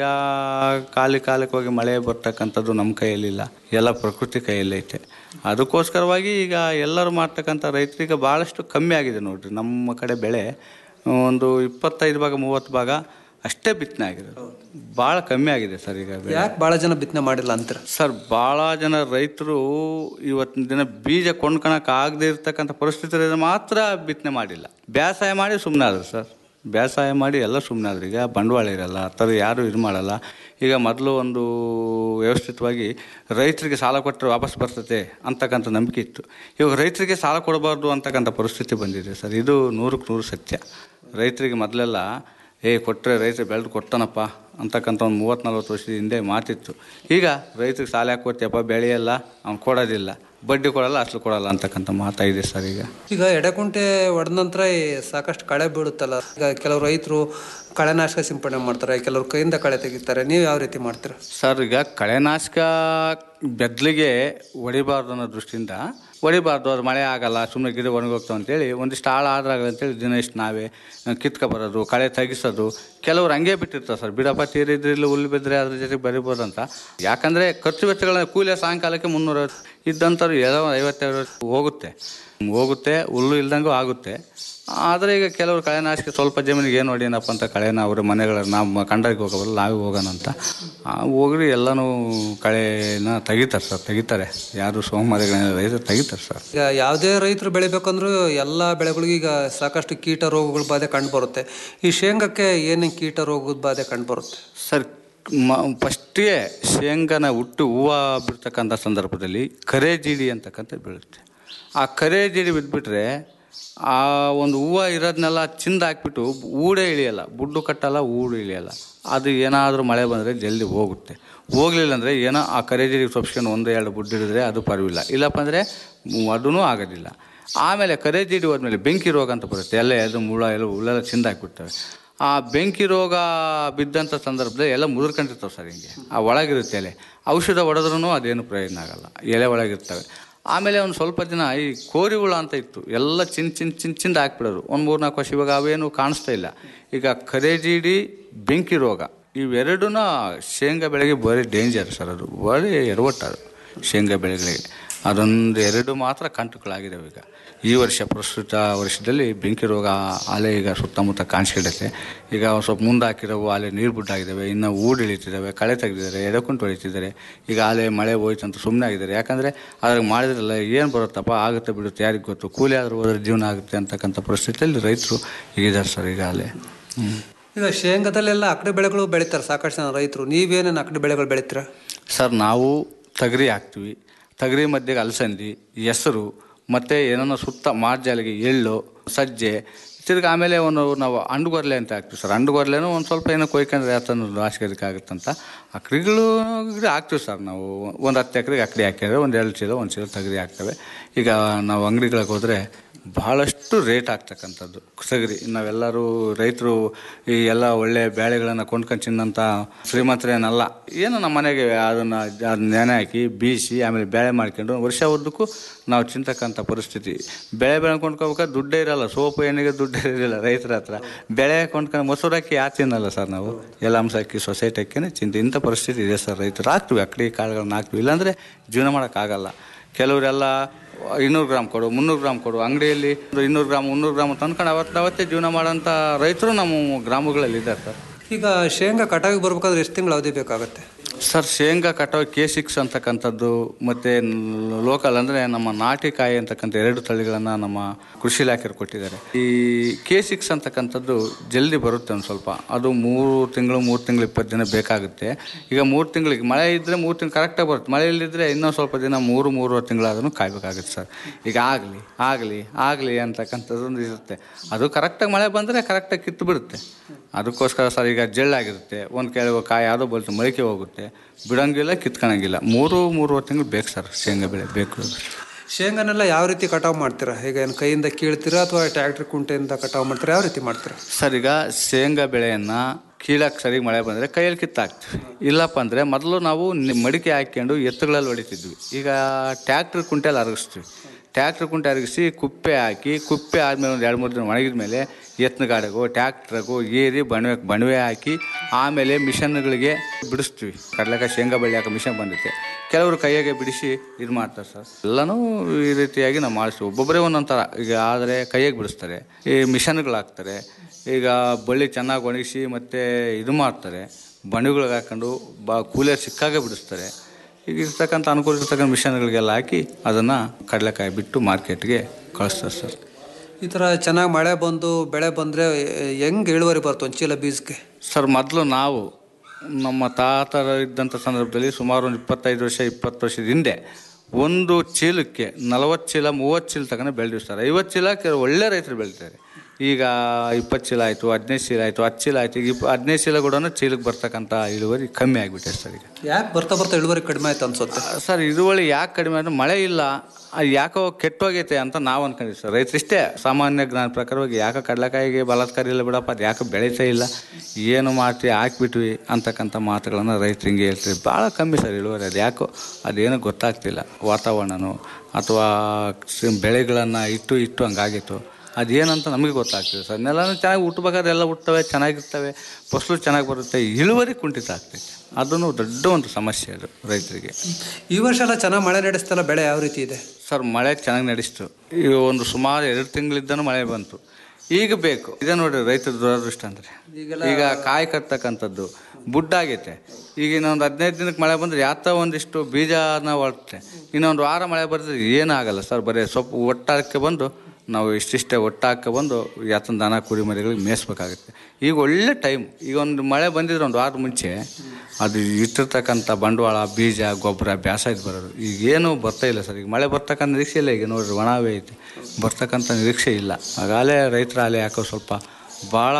[SPEAKER 15] ಕಾಲಿ ಕಾಲಕ್ಕೆ ಹೋಗಿ ಮಳೆ ಬರ್ತಕ್ಕಂಥದ್ದು ನಮ್ಮ ಕೈಯಲ್ಲಿಲ್ಲ ಎಲ್ಲ ಪ್ರಕೃತಿ ಕೈಯಲ್ಲೈತೆ ಅದಕ್ಕೋಸ್ಕರವಾಗಿ ಈಗ ಎಲ್ಲರೂ ಮಾಡ್ತಕ್ಕಂಥ ರೈತರಿಗೆ ಭಾಳಷ್ಟು ಕಮ್ಮಿ ಆಗಿದೆ ನೋಡ್ರಿ ನಮ್ಮ ಕಡೆ ಬೆಳೆ ಒಂದು ಇಪ್ಪತ್ತೈದು ಭಾಗ ಮೂವತ್ತು ಭಾಗ ಅಷ್ಟೇ ಬಿತ್ತನೆ ಆಗಿದೆ ಭಾಳ ಕಮ್ಮಿ ಆಗಿದೆ ಸರ್ ಈಗ ಬೆಳೆ
[SPEAKER 14] ಯಾಕೆ ಭಾಳ ಜನ ಬಿತ್ತನೆ ಮಾಡಿಲ್ಲ ಅಂತೀರ
[SPEAKER 15] ಸರ್ ಭಾಳ ಜನ ರೈತರು ಇವತ್ತಿನ ದಿನ ಬೀಜ ಕೊಂಡ್ಕೊಳಕ್ ಆಗದೆ ಇರ್ತಕ್ಕಂಥ ಪರಿಸ್ಥಿತಿ ಮಾತ್ರ ಬಿತ್ತನೆ ಮಾಡಿಲ್ಲ ಬೇಸಾಯ ಮಾಡಿ ಸುಮ್ಮನೆ ಆದ್ರು ಸರ್ ಬೇಸಾಯ ಮಾಡಿ ಎಲ್ಲ ಸುಮ್ಮನೆ ಆದ್ರೆ ಈಗ ಬಂಡವಾಳ ಇರಲ್ಲ ಆ ಥರ ಯಾರು ಇದು ಮಾಡಲ್ಲ ಈಗ ಮೊದಲು ಒಂದು ವ್ಯವಸ್ಥಿತವಾಗಿ ರೈತರಿಗೆ ಸಾಲ ಕೊಟ್ಟರೆ ವಾಪಸ್ ಬರ್ತದೆ ಅಂತಕ್ಕಂಥ ನಂಬಿಕೆ ಇತ್ತು ಇವಾಗ ರೈತರಿಗೆ ಸಾಲ ಕೊಡಬಾರ್ದು ಅಂತಕ್ಕಂಥ ಪರಿಸ್ಥಿತಿ ಬಂದಿದೆ ಸರ್ ಇದು ನೂರಕ್ಕೆ ನೂರು ಸತ್ಯ ರೈತರಿಗೆ ಮೊದಲೆಲ್ಲ ಏ ಕೊಟ್ಟರೆ ರೈತರು ಬೆಳೆದು ಕೊಡ್ತಾನಪ್ಪ ಅಂತಕ್ಕಂಥ ಒಂದು ಮೂವತ್ತು ನಲ್ವತ್ತು ವರ್ಷದ ಹಿಂದೆ ಮಾತಿತ್ತು ಈಗ ರೈತರಿಗೆ ಸಾಲ ಯಾಕೆ ಕೊಡ್ತೀಯಪ್ಪ ಬೆಳೆಯಲ್ಲ ಅವ್ನು ಕೊಡೋದಿಲ್ಲ ಬಡ್ಡಿ ಕೊಡಲ್ಲ ಅಸಲು ಕೊಡಲ್ಲ ಅಂತಕ್ಕಂಥ ಮಾತಾಗಿದೆ ಸರ್ ಈಗ
[SPEAKER 14] ಈಗ ಎಡೆಕುಂಟೆ ಹೊಡೆದ ನಂತರ ಈ ಸಾಕಷ್ಟು ಕಳೆ ಬೀಳುತ್ತಲ್ಲ ಈಗ ಕೆಲವು ರೈತರು ಕಳೆನಾಶಕ ಸಿಂಪಡಣೆ ಮಾಡ್ತಾರೆ ಕೆಲವರು ಕೈಯಿಂದ ಕಳೆ ತೆಗಿತಾರೆ ನೀವು ಯಾವ ರೀತಿ ಮಾಡ್ತೀರಾ
[SPEAKER 15] ಸರ್ ಈಗ ಕಳೆನಾಶಕ ಬೆದ್ಲಿಗೆ ಹೊಡಿಬಾರ್ದು ಅನ್ನೋ ದೃಷ್ಟಿಯಿಂದ ಹೊಡಿಬಾರ್ದು ಅದು ಮಳೆ ಆಗಲ್ಲ ಸುಮ್ಮನೆ ಗಿಡ ಒಣಗೋಗ್ತಾವೆ ಅಂತೇಳಿ ಒಂದಿಷ್ಟು ಹಾಳು ಆದ್ರಾಗಲ್ಲ ಅಂತೇಳಿ ದಿನ ಇಷ್ಟು ನಾವೇ ಕಿತ್ಕೊ ಬರೋದು ಕಳೆ ತೆಗಿಸೋದು ಕೆಲವ್ರು ಹಂಗೆ ಬಿಟ್ಟಿರ್ತಾರೆ ಸರ್ ಬಿಡಪ್ಪ ತೀರಿದ್ರಿಲ್ಲ ಹುಲ್ಲು ಬಿದ್ದರೆ ಅದ್ರ ಜೊತೆಗೆ ಬರಿಬೋದಂತ ಯಾಕಂದರೆ ಖರ್ಚು ವೆಚ್ಚಗಳನ್ನ ಕೂಲಿಯ ಸಾಯಂಕಾಲಕ್ಕೆ ಮುನ್ನೂರ ಇದ್ದಂಥವ್ರು ಏನೋ ಐವತ್ತೈದು ಹೋಗುತ್ತೆ ಹೋಗುತ್ತೆ ಹುಲ್ಲು ಇಲ್ದಂಗೂ ಆಗುತ್ತೆ ಆದರೆ ಈಗ ಕೆಲವರು ಕಳೆನಾಶಕ ಸ್ವಲ್ಪ ಜಮೀನಿಗೆ ಏನು ಹೊಡಿಯನಪ್ಪ ಅಂತ ಕಳೆನ ಅವ್ರ ಮನೆಗಳ ನಾವು ಕಂಡರಿಗೆ ಹೋಗೋವಲ್ಲ ನಾವೇ ಹೋಗೋಣ ಅಂತ ಆ, ಹೋಗ್ರಿ ಎಲ್ಲನೂ ಕಳೆನ ತೆಗಿತಾರೆ ಸರ್ ತೆಗಿತಾರೆ ಯಾರು ಸೋಮವಾರಗಳನ್ನ ರೈತರು ತೆಗಿತಾರೆ ಸರ್
[SPEAKER 14] ಈಗ ಯಾವುದೇ ರೈತರು ಬೆಳಿಬೇಕಂದ್ರೂ ಎಲ್ಲ ಬೆಳೆಗಳಿಗೂ ಈಗ ಸಾಕಷ್ಟು ಕೀಟ ರೋಗಗಳ ಬಾಧೆ ಕಂಡು ಬರುತ್ತೆ ಈ ಶೇಂಗಕ್ಕೆ ಏನೇನು ಕೀಟ ರೋಗದ ಬಾಧೆ ಕಂಡು ಬರುತ್ತೆ
[SPEAKER 15] ಸರ್ ಮ ಫಸ್ಟಿಗೆ ಶೇಂಗಾನ ಹುಟ್ಟು ಹೂವು ಬಿಡ್ತಕ್ಕಂಥ ಸಂದರ್ಭದಲ್ಲಿ ಕರೆ ಜೀಡಿ ಅಂತಕ್ಕಂಥ ಬೀಳುತ್ತೆ ಆ ಕರೆ ಜೀಡಿ ಬಿದ್ದುಬಿಟ್ರೆ ಆ ಒಂದು ಹೂವು ಇರೋದನ್ನೆಲ್ಲ ಚಿಂದ ಹಾಕ್ಬಿಟ್ಟು ಊಡೇ ಇಳಿಯಲ್ಲ ಬುಡ್ಡು ಕಟ್ಟಲ್ಲ ಊಡು ಇಳಿಯಲ್ಲ ಅದು ಏನಾದರೂ ಮಳೆ ಬಂದರೆ ಜಲ್ದಿ ಹೋಗುತ್ತೆ ಹೋಗಲಿಲ್ಲ ಅಂದರೆ ಏನೋ ಆ ಕರೆ ಜೀಡಿ ಸೊಪ್ಸ್ಕೊಂಡು ಒಂದು ಎರಡು ಬುಡ್ಡು ಹಿಡಿದ್ರೆ ಅದು ಪರವಿಲ್ಲ ಇಲ್ಲಪ್ಪ ಅಂದರೆ ಅದೂ ಆಗೋದಿಲ್ಲ ಆಮೇಲೆ ಕರೆ ಜೀಡಿ ಹೋದ್ಮೇಲೆ ಬೆಂಕಿ ರೋಗ ಅಂತ ಬರುತ್ತೆ ಎಲ್ಲ ಅದು ಮುಳ ಎಲ್ಲ ಹುಲ್ಲೆಲ್ಲ ಚಿಂದ ಹಾಕ್ಬಿಡ್ತವೆ ಆ ಬೆಂಕಿ ರೋಗ ಬಿದ್ದಂಥ ಸಂದರ್ಭದಲ್ಲಿ ಎಲ್ಲ ಮುದುರ್ಕೊಂಡಿರ್ತಾವೆ ಸರ್ ಹಿಂಗೆ ಆ ಒಳಗಿರುತ್ತೆ ಎಲೆ ಔಷಧ ಹೊಡೆದ್ರೂ ಅದೇನು ಪ್ರಯೋಜನ ಆಗಲ್ಲ ಎಲೆ ಒಳಗಿರ್ತವೆ ಆಮೇಲೆ ಒಂದು ಸ್ವಲ್ಪ ದಿನ ಈ ಕೋರಿ ಹುಳ ಅಂತ ಇತ್ತು ಎಲ್ಲ ಚಿನ್ ಚಿನ್ ಚಿನ್ ಚಿಂದ ಹಾಕ್ಬಿಡೋರು ಒಂದು ಮೂರು ನಾಲ್ಕು ವರ್ಷ ಇವಾಗ ಅವೇನು ಕಾಣಿಸ್ತಾ ಇಲ್ಲ ಈಗ ಕರೆಜೀಡಿ ಬೆಂಕಿ ರೋಗ ಇವೆರಡೂ ಶೇಂಗಾ ಬೆಳೆಗೆ ಭಾರಿ ಡೇಂಜರ್ ಸರ್ ಅದು ಭಾರಿ ಎಡವಟ್ಟು ಅದು ಶೇಂಗಾ ಬೆಳೆಗಳಿಗೆ ಅದೊಂದು ಎರಡು ಮಾತ್ರ ಕಂಟುಗಳಾಗಿದ್ದಾವೆ ಈಗ ಈ ವರ್ಷ ಪ್ರಸ್ತುತ ವರ್ಷದಲ್ಲಿ ಬೆಂಕಿ ರೋಗ ಆಲೆ ಈಗ ಸುತ್ತಮುತ್ತ ಕಾಣಿಸ್ಕೊಂಡಿದೆ ಈಗ ಒಂದು ಸ್ವಲ್ಪ ಮುಂದೆ ಹಾಕಿರೋವು ಆಲೆ ನೀರು ಬುಡ್ಡಾಗಿದ್ದಾವೆ ಇನ್ನು ಊಡು ಇಳಿತಿದ್ದಾವೆ ಕಳೆ ತೆಗೆದಿದ್ದಾರೆ ಎಡಕುಂಟು ಹೊಳಿತಿದ್ದಾರೆ ಈಗ ಆಲೆ ಮಳೆ ಹೋಯ್ತು ಅಂತ ಸುಮ್ಮನೆ ಆಗಿದ್ದಾರೆ ಯಾಕಂದರೆ ಅದ್ರಾಗ ಮಾಡಿದ್ರಲ್ಲ ಏನು ಬರುತ್ತಪ್ಪ ಆಗುತ್ತೆ ಬಿಡುತ್ತೆ ಯಾರಿಗೆ ಗೊತ್ತು ಕೂಲಿ ಆದರೂ ಹೋದ್ರೆ ಜೀವನ ಆಗುತ್ತೆ ಅಂತಕ್ಕಂಥ ಪರಿಸ್ಥಿತಿಯಲ್ಲಿ ರೈತರು ಈಗಿದ್ದಾರೆ ಸರ್ ಈಗ ಆಲೆ ಹ್ಞೂ
[SPEAKER 14] ಈಗ ಶೇಂಗಾದಲ್ಲೆಲ್ಲ ಅಕಡೆ ಬೆಳೆಗಳು ಬೆಳೀತಾರೆ ಸಾಕಷ್ಟು ಜನ ರೈತರು ನೀವೇನೇನು ಅಕಡೆ ಬೆಳೆಗಳು ಬೆಳಿತೀರಾ
[SPEAKER 15] ಸರ್ ನಾವು ತಗರಿ ಹಾಕ್ತೀವಿ ತಗರಿ ಮಧ್ಯೆಗೆ ಅಲಸಂದಿ ಹೆಸರು ಮತ್ತು ಏನೋ ಸುತ್ತ ಮಾರ್ಜಾಲಿಗೆ ಎಳ್ಳು ಸಜ್ಜೆ ತಿರ್ಗಿ ಆಮೇಲೆ ಒಂದು ನಾವು ಅಂಡುಗೊರ್ಲೆ ಅಂತ ಹಾಕ್ತೀವಿ ಸರ್ ಅಂಡುಗೊರ್ಲೆನೂ ಒಂದು ಸ್ವಲ್ಪ ಏನೋ ಕೊಯ್ಕೊಂಡ್ರೆ ಆತನ ನಾಶಕರಿಕೆ ಆಗುತ್ತಂತ ಅಕ್ರಿಗಳು ಗಿಡ ಹಾಕ್ತೀವಿ ಸರ್ ನಾವು ಒಂದು ಹತ್ತು ಎಕರೆಗೆ ಅಕ್ಡಿ ಹಾಕಿದ್ರೆ ಒಂದು ಎರಡು ಚೀಲ ಒಂದು ಚೀಲ ತಗರಿ ಹಾಕ್ತೇವೆ ಈಗ ನಾವು ಅಂಗಡಿಗಳಿಗೆ ಹೋದರೆ ಬಹಳಷ್ಟು ರೇಟ್ ಆಗ್ತಕ್ಕಂಥದ್ದು ಸಗರಿ ನಾವೆಲ್ಲರೂ ರೈತರು ಈ ಎಲ್ಲ ಒಳ್ಳೆ ಬೇಳೆಗಳನ್ನು ಕೊಂಡ್ಕೊಂಡು ತಿನ್ನಂಥ ಶ್ರೀಮಂತರೇನಲ್ಲ ಏನು ನಮ್ಮ ಮನೆಗೆ ಅದನ್ನು ಅದನ್ನ ನೆನೆ ಹಾಕಿ ಬೀಸಿ ಆಮೇಲೆ ಬೇಳೆ ಮಾಡ್ಕೊಂಡು ವರ್ಷ ಉದ್ದಕ್ಕೂ ನಾವು ತಿಂತಕ್ಕಂಥ ಪರಿಸ್ಥಿತಿ ಬೆಳೆ ಬೆಳೆ ಕೊಂಡ್ಕೋಬೇಕಾದ್ರೆ ದುಡ್ಡೇ ಇರಲ್ಲ ಸೋಪು ಎಣ್ಣೆಗೆ ದುಡ್ಡೇ ಇರಲಿಲ್ಲ ರೈತರ ಹತ್ರ ಬೆಳೆ ಕೊಂಡ್ಕೊಂಡು ಮೊಸರು ಹಾಕಿ ಯಾರು ತಿನ್ನಲ್ಲ ಸರ್ ನಾವು ಎಲ್ಲ ಅಂಶ ಹಾಕಿ ಸೊಸೈಟಿ ಹಾಕಿನೇ ಚಿಂತೆ ಇಂಥ ಪರಿಸ್ಥಿತಿ ಇದೆ ಸರ್ ರೈತರು ಹಾಕ್ತೀವಿ ಅಕ್ಕಡಿ ಕಾಳುಗಳನ್ನ ಹಾಕ್ತೀವಿ ಇಲ್ಲಾಂದರೆ ಜೀವನ ಮಾಡೋಕ್ಕಾಗಲ್ಲ ಕೆಲವರೆಲ್ಲ ಇನ್ನೂರು ಗ್ರಾಮ್ ಕೊಡು ಮುನ್ನೂರು ಗ್ರಾಮ್ ಕೊಡು ಅಂಗಡಿಯಲ್ಲಿ ಒಂದು ಇನ್ನೂರು ಗ್ರಾಮ್ ಮುನ್ನೂರು ಗ್ರಾಮ್ ತಂದ್ಕೊಂಡು ಅವತ್ತು ಅವತ್ತೇ ಜೀವನ ಮಾಡೋಂಥ ರೈತರು ನಮ್ಮ ಗ್ರಾಮಗಳಲ್ಲಿ ಇದ್ದಾರೆ ಸರ್
[SPEAKER 14] ಈಗ ಶೇಂಗಾ ಕಟಾವಿಗೆ ಬರ್ಬೇಕಾದ್ರೆ ಎಷ್ಟು ತಿಂಗಳು ಅವಧಿ ಬೇಕಾಗುತ್ತೆ
[SPEAKER 15] ಸರ್ ಶೇಂಗಾ ಕಟಾವು ಕೆ ಸಿಕ್ಸ್ ಅಂತಕ್ಕಂಥದ್ದು ಮತ್ತು ಲೋಕಲ್ ಅಂದರೆ ನಮ್ಮ ನಾಟಿ ಕಾಯಿ ಅಂತಕ್ಕಂಥ ಎರಡು ತಳಿಗಳನ್ನು ನಮ್ಮ ಕೃಷಿ ಇಲಾಖೆಯವರು ಕೊಟ್ಟಿದ್ದಾರೆ ಈ ಕೆ ಸಿಕ್ಸ್ ಅಂತಕ್ಕಂಥದ್ದು ಜಲ್ದಿ ಬರುತ್ತೆ ಒಂದು ಸ್ವಲ್ಪ ಅದು ಮೂರು ತಿಂಗಳು ಮೂರು ತಿಂಗಳು ಇಪ್ಪತ್ತು ದಿನ ಬೇಕಾಗುತ್ತೆ ಈಗ ಮೂರು ತಿಂಗಳಿಗೆ ಮಳೆ ಇದ್ದರೆ ಮೂರು ತಿಂಗಳು ಕರೆಕ್ಟಾಗಿ ಬರುತ್ತೆ ಮಳೆ ಇಲ್ಲದಿದ್ದರೆ ಇನ್ನೂ ಸ್ವಲ್ಪ ದಿನ ಮೂರು ಮೂರುವರೆ ತಿಂಗಳಾದ್ರೂ ಕಾಯ್ಬೇಕಾಗುತ್ತೆ ಸರ್ ಈಗ ಆಗಲಿ ಆಗಲಿ ಆಗಲಿ ಅಂತಕ್ಕಂಥದ್ದು ಒಂದು ಇರುತ್ತೆ ಅದು ಕರೆಕ್ಟಾಗಿ ಮಳೆ ಬಂದರೆ ಕರೆಕ್ಟಾಗಿ ಕಿತ್ತು ಬಿಡುತ್ತೆ ಅದಕ್ಕೋಸ್ಕರ ಸರ್ ಈಗ ಜಳ್ಳಾಗಿರುತ್ತೆ ಒಂದು ಕೆಲವು ಕಾಯಿ ಯಾವುದೋ ಬರುತ್ತೆ ಮೊಳಕೆ ಹೋಗುತ್ತೆ ಬಿಡೋಂಗಿಲ್ಲ ಕಿತ್ಕೊಳಂಗಿಲ್ಲ ಮೂರು ಮೂರುವರೆ ತಿಂಗಳು ಬೇಕು ಸರ್ ಶೇಂಗಾ ಬೆಳೆ ಬೇಕು
[SPEAKER 14] ಶೇಂಗಾನೆಲ್ಲ ಯಾವ ರೀತಿ ಕಟಾವು ಮಾಡ್ತೀರಾ ಈಗ ಏನು ಕೈಯಿಂದ ಕೀಳ್ತೀರಾ ಅಥವಾ ಟ್ರ್ಯಾಕ್ಟರ್ ಕುಂಟೆಯಿಂದ ಕಟಾವು ಮಾಡ್ತೀರಾ ಯಾವ ರೀತಿ ಮಾಡ್ತೀರಾ
[SPEAKER 15] ಸರ್ ಈಗ ಶೇಂಗಾ ಬೆಳೆಯನ್ನು ಕೀಳಕ್ಕೆ ಸರಿಗೆ ಮಳೆ ಬಂದರೆ ಕೈಯಲ್ಲಿ ಕಿತ್ತಾಕ್ತೀವಿ ಇಲ್ಲಪ್ಪ ಅಂದರೆ ಮೊದಲು ನಾವು ನಿ- ಮಡಿಕೆ ಹಾಕ್ಕೊಂಡು ಎತ್ತುಗಳಲ್ಲಿ ಹೊಡಿತಿದ್ವಿ ಈಗ ಟ್ಯಾಕ್ಟ್ರ್ ಕುಂಟೆಲ್ಲಿ ಅರಗಿಸ್ತೀವಿ ಟ್ಯಾಕ್ಟ್ರ್ ಕುಂಟೆ ಅರಗಿಸಿ ಕುಪ್ಪೆ ಹಾಕಿ ಕುಪ್ಪೆ ಆದಮೇಲೆ ಒಂದು ಎರಡು ಮೂರು ದಿನ ಒಣಗಿದ ಮೇಲೆ ಎತ್ತಿನ ಗಾಡಿಗೂ ಟ್ಯಾಕ್ಟ್ರಿಗೂ ಏರಿ ಬಣವೆ ಬಣವೆ ಹಾಕಿ ಆಮೇಲೆ ಮಿಷನ್ಗಳಿಗೆ ಬಿಡಿಸ್ತೀವಿ ಕಡಲೆಕಾಯಿ ಶೇಂಗಾ ಬೆಳೆ ಹಾಕೋ ಮಿಷನ್ ಬಂದೈತೆ ಕೆಲವರು ಕೈಯಾಗೆ ಬಿಡಿಸಿ ಇದು ಮಾಡ್ತಾರೆ ಸರ್ ಎಲ್ಲನೂ ಈ ರೀತಿಯಾಗಿ ನಾವು ಮಾಡಿಸ್ತೀವಿ ಒಬ್ಬೊಬ್ಬರೇ ಒಂದೊಂದು ಥರ ಈಗ ಆದರೆ ಕೈಯಾಗೆ ಬಿಡಿಸ್ತಾರೆ ಈ ಮಿಷನ್ಗಳು ಹಾಕ್ತಾರೆ ಈಗ ಬಳ್ಳಿ ಚೆನ್ನಾಗಿ ಒಣಗಿಸಿ ಮತ್ತು ಇದು ಮಾಡ್ತಾರೆ ಬಣಿಗಳಿಗೆ ಹಾಕೊಂಡು ಬಾ ಕೂಲಿಯರ್ ಸಿಕ್ಕಾಗೆ ಬಿಡಿಸ್ತಾರೆ ಈಗ ಇರ್ತಕ್ಕಂಥ ಅನುಕೂಲ ಇರ್ತಕ್ಕಂಥ ಮಿಷನ್ಗಳಿಗೆಲ್ಲ ಹಾಕಿ ಅದನ್ನು ಕಡಲೆಕಾಯಿ ಬಿಟ್ಟು ಮಾರ್ಕೆಟ್ಗೆ ಕಳಿಸ್ತಾರೆ ಸರ್
[SPEAKER 14] ಈ ಥರ ಚೆನ್ನಾಗಿ ಮಳೆ ಬಂದು ಬೆಳೆ ಬಂದರೆ ಹೆಂಗೆ ಇಳುವರಿ ಬರುತ್ತೆ ಒಂದು ಚೀಲ ಬೀಜಕ್ಕೆ
[SPEAKER 15] ಸರ್ ಮೊದಲು ನಾವು ನಮ್ಮ ತಾತರ ಇದ್ದಂಥ ಸಂದರ್ಭದಲ್ಲಿ ಸುಮಾರು ಒಂದು ಇಪ್ಪತ್ತೈದು ವರ್ಷ ಇಪ್ಪತ್ತು ವರ್ಷದ ಹಿಂದೆ ಒಂದು ಚೀಲಕ್ಕೆ ನಲವತ್ತು ಚೀಲ ಮೂವತ್ತು ಚೀಲ ತಗೊಂಡು ಬೆಳೆದಿವಿ ಸರ್ ಐವತ್ತು ಚೀಲ ಕೆಲವು ಒಳ್ಳೆ ರೈತರು ಬೆಳಿತಾರೆ ಈಗ ಇಪ್ಪತ್ತು ಚೀಲ ಆಯಿತು ಹದಿನೈದು ಚೀಲ ಆಯಿತು ಹತ್ತು ಚೀಲ ಆಯಿತು ಈಗ ಇಪ್ಪ ಹದಿನೈದು ಚೀಲ ಕೂಡ ಚೀಲಕ್ಕೆ ಬರ್ತಕ್ಕಂಥ ಇಳುವರಿ ಕಮ್ಮಿ ಆಗಿಬಿಟ್ಟೆ ಸರ್ ಈಗ
[SPEAKER 14] ಯಾಕೆ ಬರ್ತಾ ಬರ್ತಾ ಇಳುವರಿ ಕಡಿಮೆ ಆಯ್ತು ಅನ್ಸುತ್ತೆ
[SPEAKER 15] ಸರ್ ಇಳುವರಿ ಯಾಕೆ ಕಡಿಮೆ ಅಂದ್ರೆ ಮಳೆ ಇಲ್ಲ ಅದು ಯಾಕೋ ಕೆಟ್ಟೋಗೈತೆ ಅಂತ ನಾವು ಅನ್ಕೊಂಡಿದ್ವಿ ಸರ್ ರೈತರಿಷ್ಟೇ ಸಾಮಾನ್ಯ ಜ್ಞಾನ ಪ್ರಕಾರವಾಗಿ ಯಾಕೆ ಕಡಲೆಕಾಯಿಗೆ ಬಲಾತ್ಕಾರ ಇಲ್ಲ ಬಿಡಪ್ಪ ಅದು ಯಾಕೆ ಬೆಳೀತಾ ಇಲ್ಲ ಏನು ಮಾಡ್ತೀವಿ ಹಾಕ್ಬಿಟ್ವಿ ಅಂತಕ್ಕಂಥ ಮಾತುಗಳನ್ನು ರೈತರು ಹಿಂಗೆ ಹೇಳ್ತೀವಿ ಭಾಳ ಕಮ್ಮಿ ಸರ್ ಇಳುವರಿ ಅದು ಯಾಕೋ ಅದೇನು ಗೊತ್ತಾಗ್ತಿಲ್ಲ ವಾತಾವರಣನೋ ಅಥವಾ ಸ- ಬೆಳೆಗಳನ್ನು ಇಟ್ಟು ಇಟ್ಟು ಹಂಗಾಗಿತ್ತು ಅದೇನಂತ ನಮಗೆ ಗೊತ್ತಾಗ್ತಿದೆ ಸರ್ ನೆಲನೂ ಚೆನ್ನಾಗಿ ಹುಟ್ಟಬೇಕಾದ್ರೆ ಎಲ್ಲ ಹುಟ್ಟವೆ ಚೆನ್ನಾಗಿರ್ತವೆ ಫಸಲು ಚೆನ್ನಾಗಿ ಬರುತ್ತೆ ಇಳುವರಿ ಕುಂಠಿತ ಆಗ್ತೈತೆ ಅದನ್ನು ದೊಡ್ಡ ಒಂದು ಸಮಸ್ಯೆ ಅದು ರೈತರಿಗೆ
[SPEAKER 14] ಈ ವರ್ಷ ಎಲ್ಲ ಚೆನ್ನಾಗಿ ಮಳೆ ನಡೆಸ್ತಲ್ಲ ಬೆಳೆ ಯಾವ ರೀತಿ ಇದೆ
[SPEAKER 15] ಸರ್ ಮಳೆ ಚೆನ್ನಾಗಿ ನಡೆಸ್ತು ಈಗ ಒಂದು ಸುಮಾರು ಎರಡು ತಿಂಗಳಿದ್ದನೂ ಮಳೆ ಬಂತು ಈಗ ಬೇಕು ಇದೇ ನೋಡಿ ರೈತರ ದುರದೃಷ್ಟ ಅಂದರೆ ಈಗ ಕಾಯಿ ಕಟ್ತಕ್ಕಂಥದ್ದು ಬುಡ್ಡಾಗೈತೆ ಈಗ ಇನ್ನೊಂದು ಹದಿನೈದು ದಿನಕ್ಕೆ ಮಳೆ ಬಂದರೆ ಯಾತ ಒಂದಿಷ್ಟು ಬೀಜನ ಹೊರಟೆ ಇನ್ನೊಂದು ವಾರ ಮಳೆ ಬರ್ತದೆ ಏನಾಗಲ್ಲ ಸರ್ ಬರೀ ಸೊಪ್ಪು ಒಟ್ಟಾಕ್ಕೆ ಬಂದು ನಾವು ಇಷ್ಟಿಷ್ಟೇ ಒಟ್ಟಾಕ ಬಂದು ಯಾತನ ದನ ಕುರಿ ಮರಿಗಳಿಗೆ ಮೇಯಿಸ್ಬೇಕಾಗುತ್ತೆ ಈಗ ಒಳ್ಳೆ ಟೈಮ್ ಈಗ ಒಂದು ಮಳೆ ಬಂದಿದ್ರೆ ಒಂದು ವಾರದ ಮುಂಚೆ ಅದು ಇಟ್ಟಿರ್ತಕ್ಕಂಥ ಬಂಡವಾಳ ಬೀಜ ಗೊಬ್ಬರ ಬ್ಯಾಸಾಯ್ತು ಬರೋದು ಈಗ ಏನು ಬರ್ತಾ ಇಲ್ಲ ಸರ್ ಈಗ ಮಳೆ ಬರ್ತಕ್ಕಂಥ ನಿರೀಕ್ಷೆ ಇಲ್ಲ ಈಗ ನೋಡ್ರಿ ಒಣವೇ ಐತೆ ಬರ್ತಕ್ಕಂಥ ನಿರೀಕ್ಷೆ ಇಲ್ಲ ಆಗಾಲೇ ರೈತರ ಅಲೆ ಯಾಕೋ ಸ್ವಲ್ಪ ಭಾಳ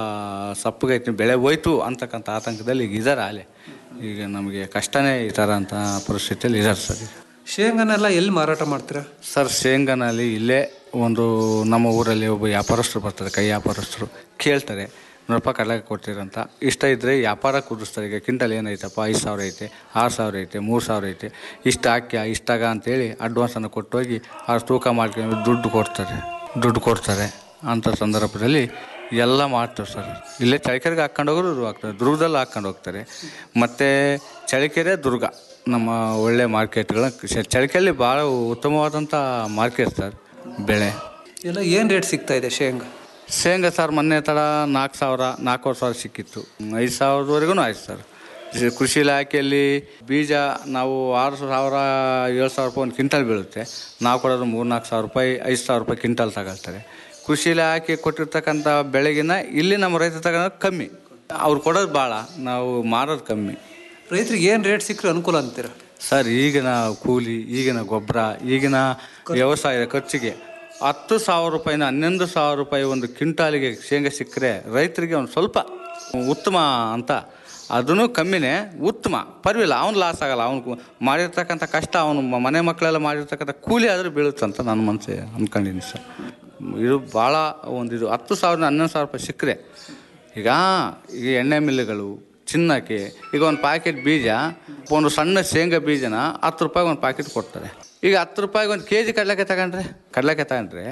[SPEAKER 15] ಸಪ್ಪಗೈತಿ ಬೆಳೆ ಹೋಯ್ತು ಅಂತಕ್ಕಂಥ ಆತಂಕದಲ್ಲಿ ಈಗ ಇದ್ದಾರೆ ಆಲೆ ಈಗ ನಮಗೆ ಕಷ್ಟನೇ ಈ ಥರ ಅಂತ ಪರಿಸ್ಥಿತಿಯಲ್ಲಿ ಇದ್ದಾರೆ ಸರ್ ಈಗ
[SPEAKER 14] ಶೇಂಗಾನೆಲ್ಲ ಎಲ್ಲಿ ಮಾರಾಟ ಮಾಡ್ತೀರಾ
[SPEAKER 15] ಸರ್ ಶೇಂಗಾನಲ್ಲಿ ಇಲ್ಲೇ ಒಂದು ನಮ್ಮ ಊರಲ್ಲಿ ಒಬ್ಬ ವ್ಯಾಪಾರಸ್ಥರು ಬರ್ತಾರೆ ಕೈ ವ್ಯಾಪಾರಸ್ಥರು ಕೇಳ್ತಾರೆ ನೂರು ರೂಪಾಯಿ ಕಡಲೆ ಕೊಡ್ತೀರಂತ ಇಷ್ಟ ಇದ್ದರೆ ವ್ಯಾಪಾರ ಕುದಿಸ್ತಾರೆ ಈಗ ಕ್ವಿಂಟಲ್ ಏನೈತಪ್ಪ ಐದು ಸಾವಿರ ಐತೆ ಆರು ಸಾವಿರ ಐತೆ ಮೂರು ಸಾವಿರ ಐತೆ ಇಷ್ಟು ಹಾಕ್ಯ ಇಷ್ಟಾಗ ಅಂತೇಳಿ ಅಡ್ವಾನ್ಸನ್ನು ಕೊಟ್ಟು ಹೋಗಿ ಅವ್ರು ತೂಕ ಮಾಡ್ಕೊಂಡು ದುಡ್ಡು ಕೊಡ್ತಾರೆ ದುಡ್ಡು ಕೊಡ್ತಾರೆ ಅಂಥ ಸಂದರ್ಭದಲ್ಲಿ ಎಲ್ಲ ಮಾಡ್ತಾರೆ ಸರ್ ಇಲ್ಲೇ ಚಳಿಕೆರೆಗೆ ಹಾಕ್ಕೊಂಡು ಹೋಗೋರು ಹಾಕ್ತಾರೆ ದುರ್ಗದಲ್ಲಿ ಹಾಕ್ಕೊಂಡು ಹೋಗ್ತಾರೆ ಮತ್ತು ಚಳಿಕೆರೆ ದುರ್ಗ ನಮ್ಮ ಒಳ್ಳೆ ಮಾರ್ಕೆಟ್ಗಳ ಚಳಿಕೆಯಲ್ಲಿ ಭಾಳ ಉತ್ತಮವಾದಂಥ ಮಾರ್ಕೆಟ್ ಸರ್ ಬೆಳೆ
[SPEAKER 14] ಎಲ್ಲ ಏನು ರೇಟ್ ಸಿಗ್ತಾ ಇದೆ ಶೇಂಗಾ
[SPEAKER 15] ಶೇಂಗಾ ಸರ್ ಮೊನ್ನೆ ತಡ ನಾಲ್ಕು ಸಾವಿರ ನಾಲ್ಕೂವರೆ ಸಾವಿರ ಸಿಕ್ಕಿತ್ತು ಐದು ಸಾವಿರದವರೆಗೂ ಆಯ್ತು ಸರ್ ಇದು ಕೃಷಿ ಇಲಾಖೆಯಲ್ಲಿ ಬೀಜ ನಾವು ಆರು ಸಾವಿರ ಏಳು ಸಾವಿರ ರೂಪಾಯಿ ಒಂದು ಕ್ವಿಂಟಲ್ ಬೀಳುತ್ತೆ ನಾವು ಕೊಡೋದು ಮೂರು ನಾಲ್ಕು ಸಾವಿರ ರೂಪಾಯಿ ಐದು ಸಾವಿರ ರೂಪಾಯಿ ಕ್ವಿಂಟಲ್ ತಗೊಳ್ತಾರೆ ಕೃಷಿ ಇಲಾಖೆ ಕೊಟ್ಟಿರ್ತಕ್ಕಂಥ ಬೆಳೆಗಿನ ಇಲ್ಲಿ ನಮ್ಮ ರೈತ ತಗೊಳೋದು ಕಮ್ಮಿ ಅವ್ರು ಕೊಡೋದು ಭಾಳ ನಾವು ಮಾರೋದು ಕಮ್ಮಿ
[SPEAKER 14] ರೈತರಿಗೆ ಏನು ರೇಟ್ ಸಿಕ್ಕರೆ ಅನುಕೂಲ ಅಂತೀರಾ
[SPEAKER 15] ಸರ್ ಈಗಿನ ಕೂಲಿ ಈಗಿನ ಗೊಬ್ಬರ ಈಗಿನ ವ್ಯವಸಾಯದ ಖರ್ಚಿಗೆ ಹತ್ತು ಸಾವಿರ ರೂಪಾಯಿನ ಹನ್ನೊಂದು ಸಾವಿರ ರೂಪಾಯಿ ಒಂದು ಕ್ವಿಂಟಾಲಿಗೆ ಶೇಂಗಾ ಸಿಕ್ಕರೆ ರೈತರಿಗೆ ಒಂದು ಸ್ವಲ್ಪ ಉತ್ತಮ ಅಂತ ಅದೂ ಕಮ್ಮಿನೇ ಉತ್ತಮ ಪರವಾಗಿಲ್ಲ ಅವ್ನು ಲಾಸ್ ಆಗಲ್ಲ ಅವನು ಮಾಡಿರ್ತಕ್ಕಂಥ ಕಷ್ಟ ಅವನು ಮನೆ ಮಕ್ಕಳೆಲ್ಲ ಮಾಡಿರ್ತಕ್ಕಂಥ ಕೂಲಿ ಆದರೂ ಬೀಳುತ್ತಂತ ನನ್ನ ಮನಸ್ಸು ಅಂದ್ಕೊಂಡಿದ್ದೀನಿ ಸರ್ ಇದು ಭಾಳ ಒಂದು ಇದು ಹತ್ತು ಸಾವಿರ ಹನ್ನೊಂದು ಸಾವಿರ ರೂಪಾಯಿ ಸಿಕ್ಕರೆ ಈಗ ಈಗ ಎಣ್ಣೆ ಮಿಲ್లుಗಳು ಚಿನ್ನಕ್ಕೆ ಈಗ ಒಂದು ಪ್ಯಾಕೆಟ್ ಬೀಜ ಒಂದು ಸಣ್ಣ ಶೇಂಗಾ ಬೀಜನ ಹತ್ತು ರೂಪಾಯಿಗೆ ಒಂದು ಪ್ಯಾಕೆಟ್ ಕೊಡ್ತಾರೆ ಈಗ ಹತ್ತು ರೂಪಾಯಿಗೆ ಒಂದು ಕೆ ಜಿ ಕಡಲೆಕಾಯಿ ತಗೊಂಡ್ರೆ ಕಡಲೆಕಾಯಿ ತಗೊಂಡ್ರೆ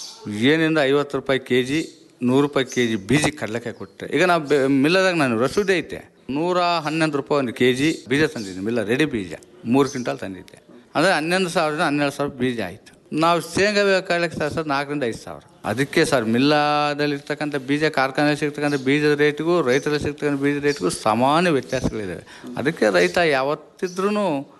[SPEAKER 15] ಏನಿಂದ ಐವತ್ತು ರೂಪಾಯಿ ಕೆ ಜಿ ನೂರು ರೂಪಾಯಿ ಕೆ ಜಿ ಬೀಜ ಕಡಲೆಕಾಯಿ ಕೊಟ್ಟರೆ ಈಗ ನಾವು ಬೆ- ಮಿಲ್ಲದಾಗ ನಾನು ರಸೂದೆ ಐತೆ ನೂರ ಹನ್ನೊಂದು ರೂಪಾಯಿ ಒಂದು ಕೆ ಜಿ ಬೀಜ ತಂದಿದ್ದೆ ಮಿಲ್ಲ ರೆಡಿ ಬೀಜ ಮೂರು ಕ್ವಿಂಟಲ್ ತಂದಿದ್ದೆ ಅಂದರೆ ಹನ್ನೊಂದು ಸಾವಿರದಿಂದ ಹನ್ನೆರಡು ಸಾವಿರ ಬೀಜ ಆಯಿತು ನಾವು ಶೇಂಗಾ ಕಡಲೆಗೆ ಸರ್ ಸರ್ ನಾಲ್ಕರಿಂದ ಐದು ಸಾವಿರ ಅದಕ್ಕೆ ಸರ್ ಮಿಲ್ಲಾದಲ್ಲಿ ಇರ್ತಕ್ಕಂಥ ಬೀಜ ಕಾರ್ಖಾನೆಯಲ್ಲಿ ಸಿಗ್ತಕ್ಕಂಥ ಬೀಜದ ರೇಟ್ಗೂ ರೈತರಲ್ಲಿ ಸಿಗ್ತಕ್ಕಂಥ ಬೀಜದ ರೇಟ್ಗೂ ಸಮಾನ ವ್ಯತ್ಯಾಸಗಳಿದ್ದಾವೆ ಅದಕ್ಕೆ ರೈತ ಯಾವತ್ತಿದ್ರೂ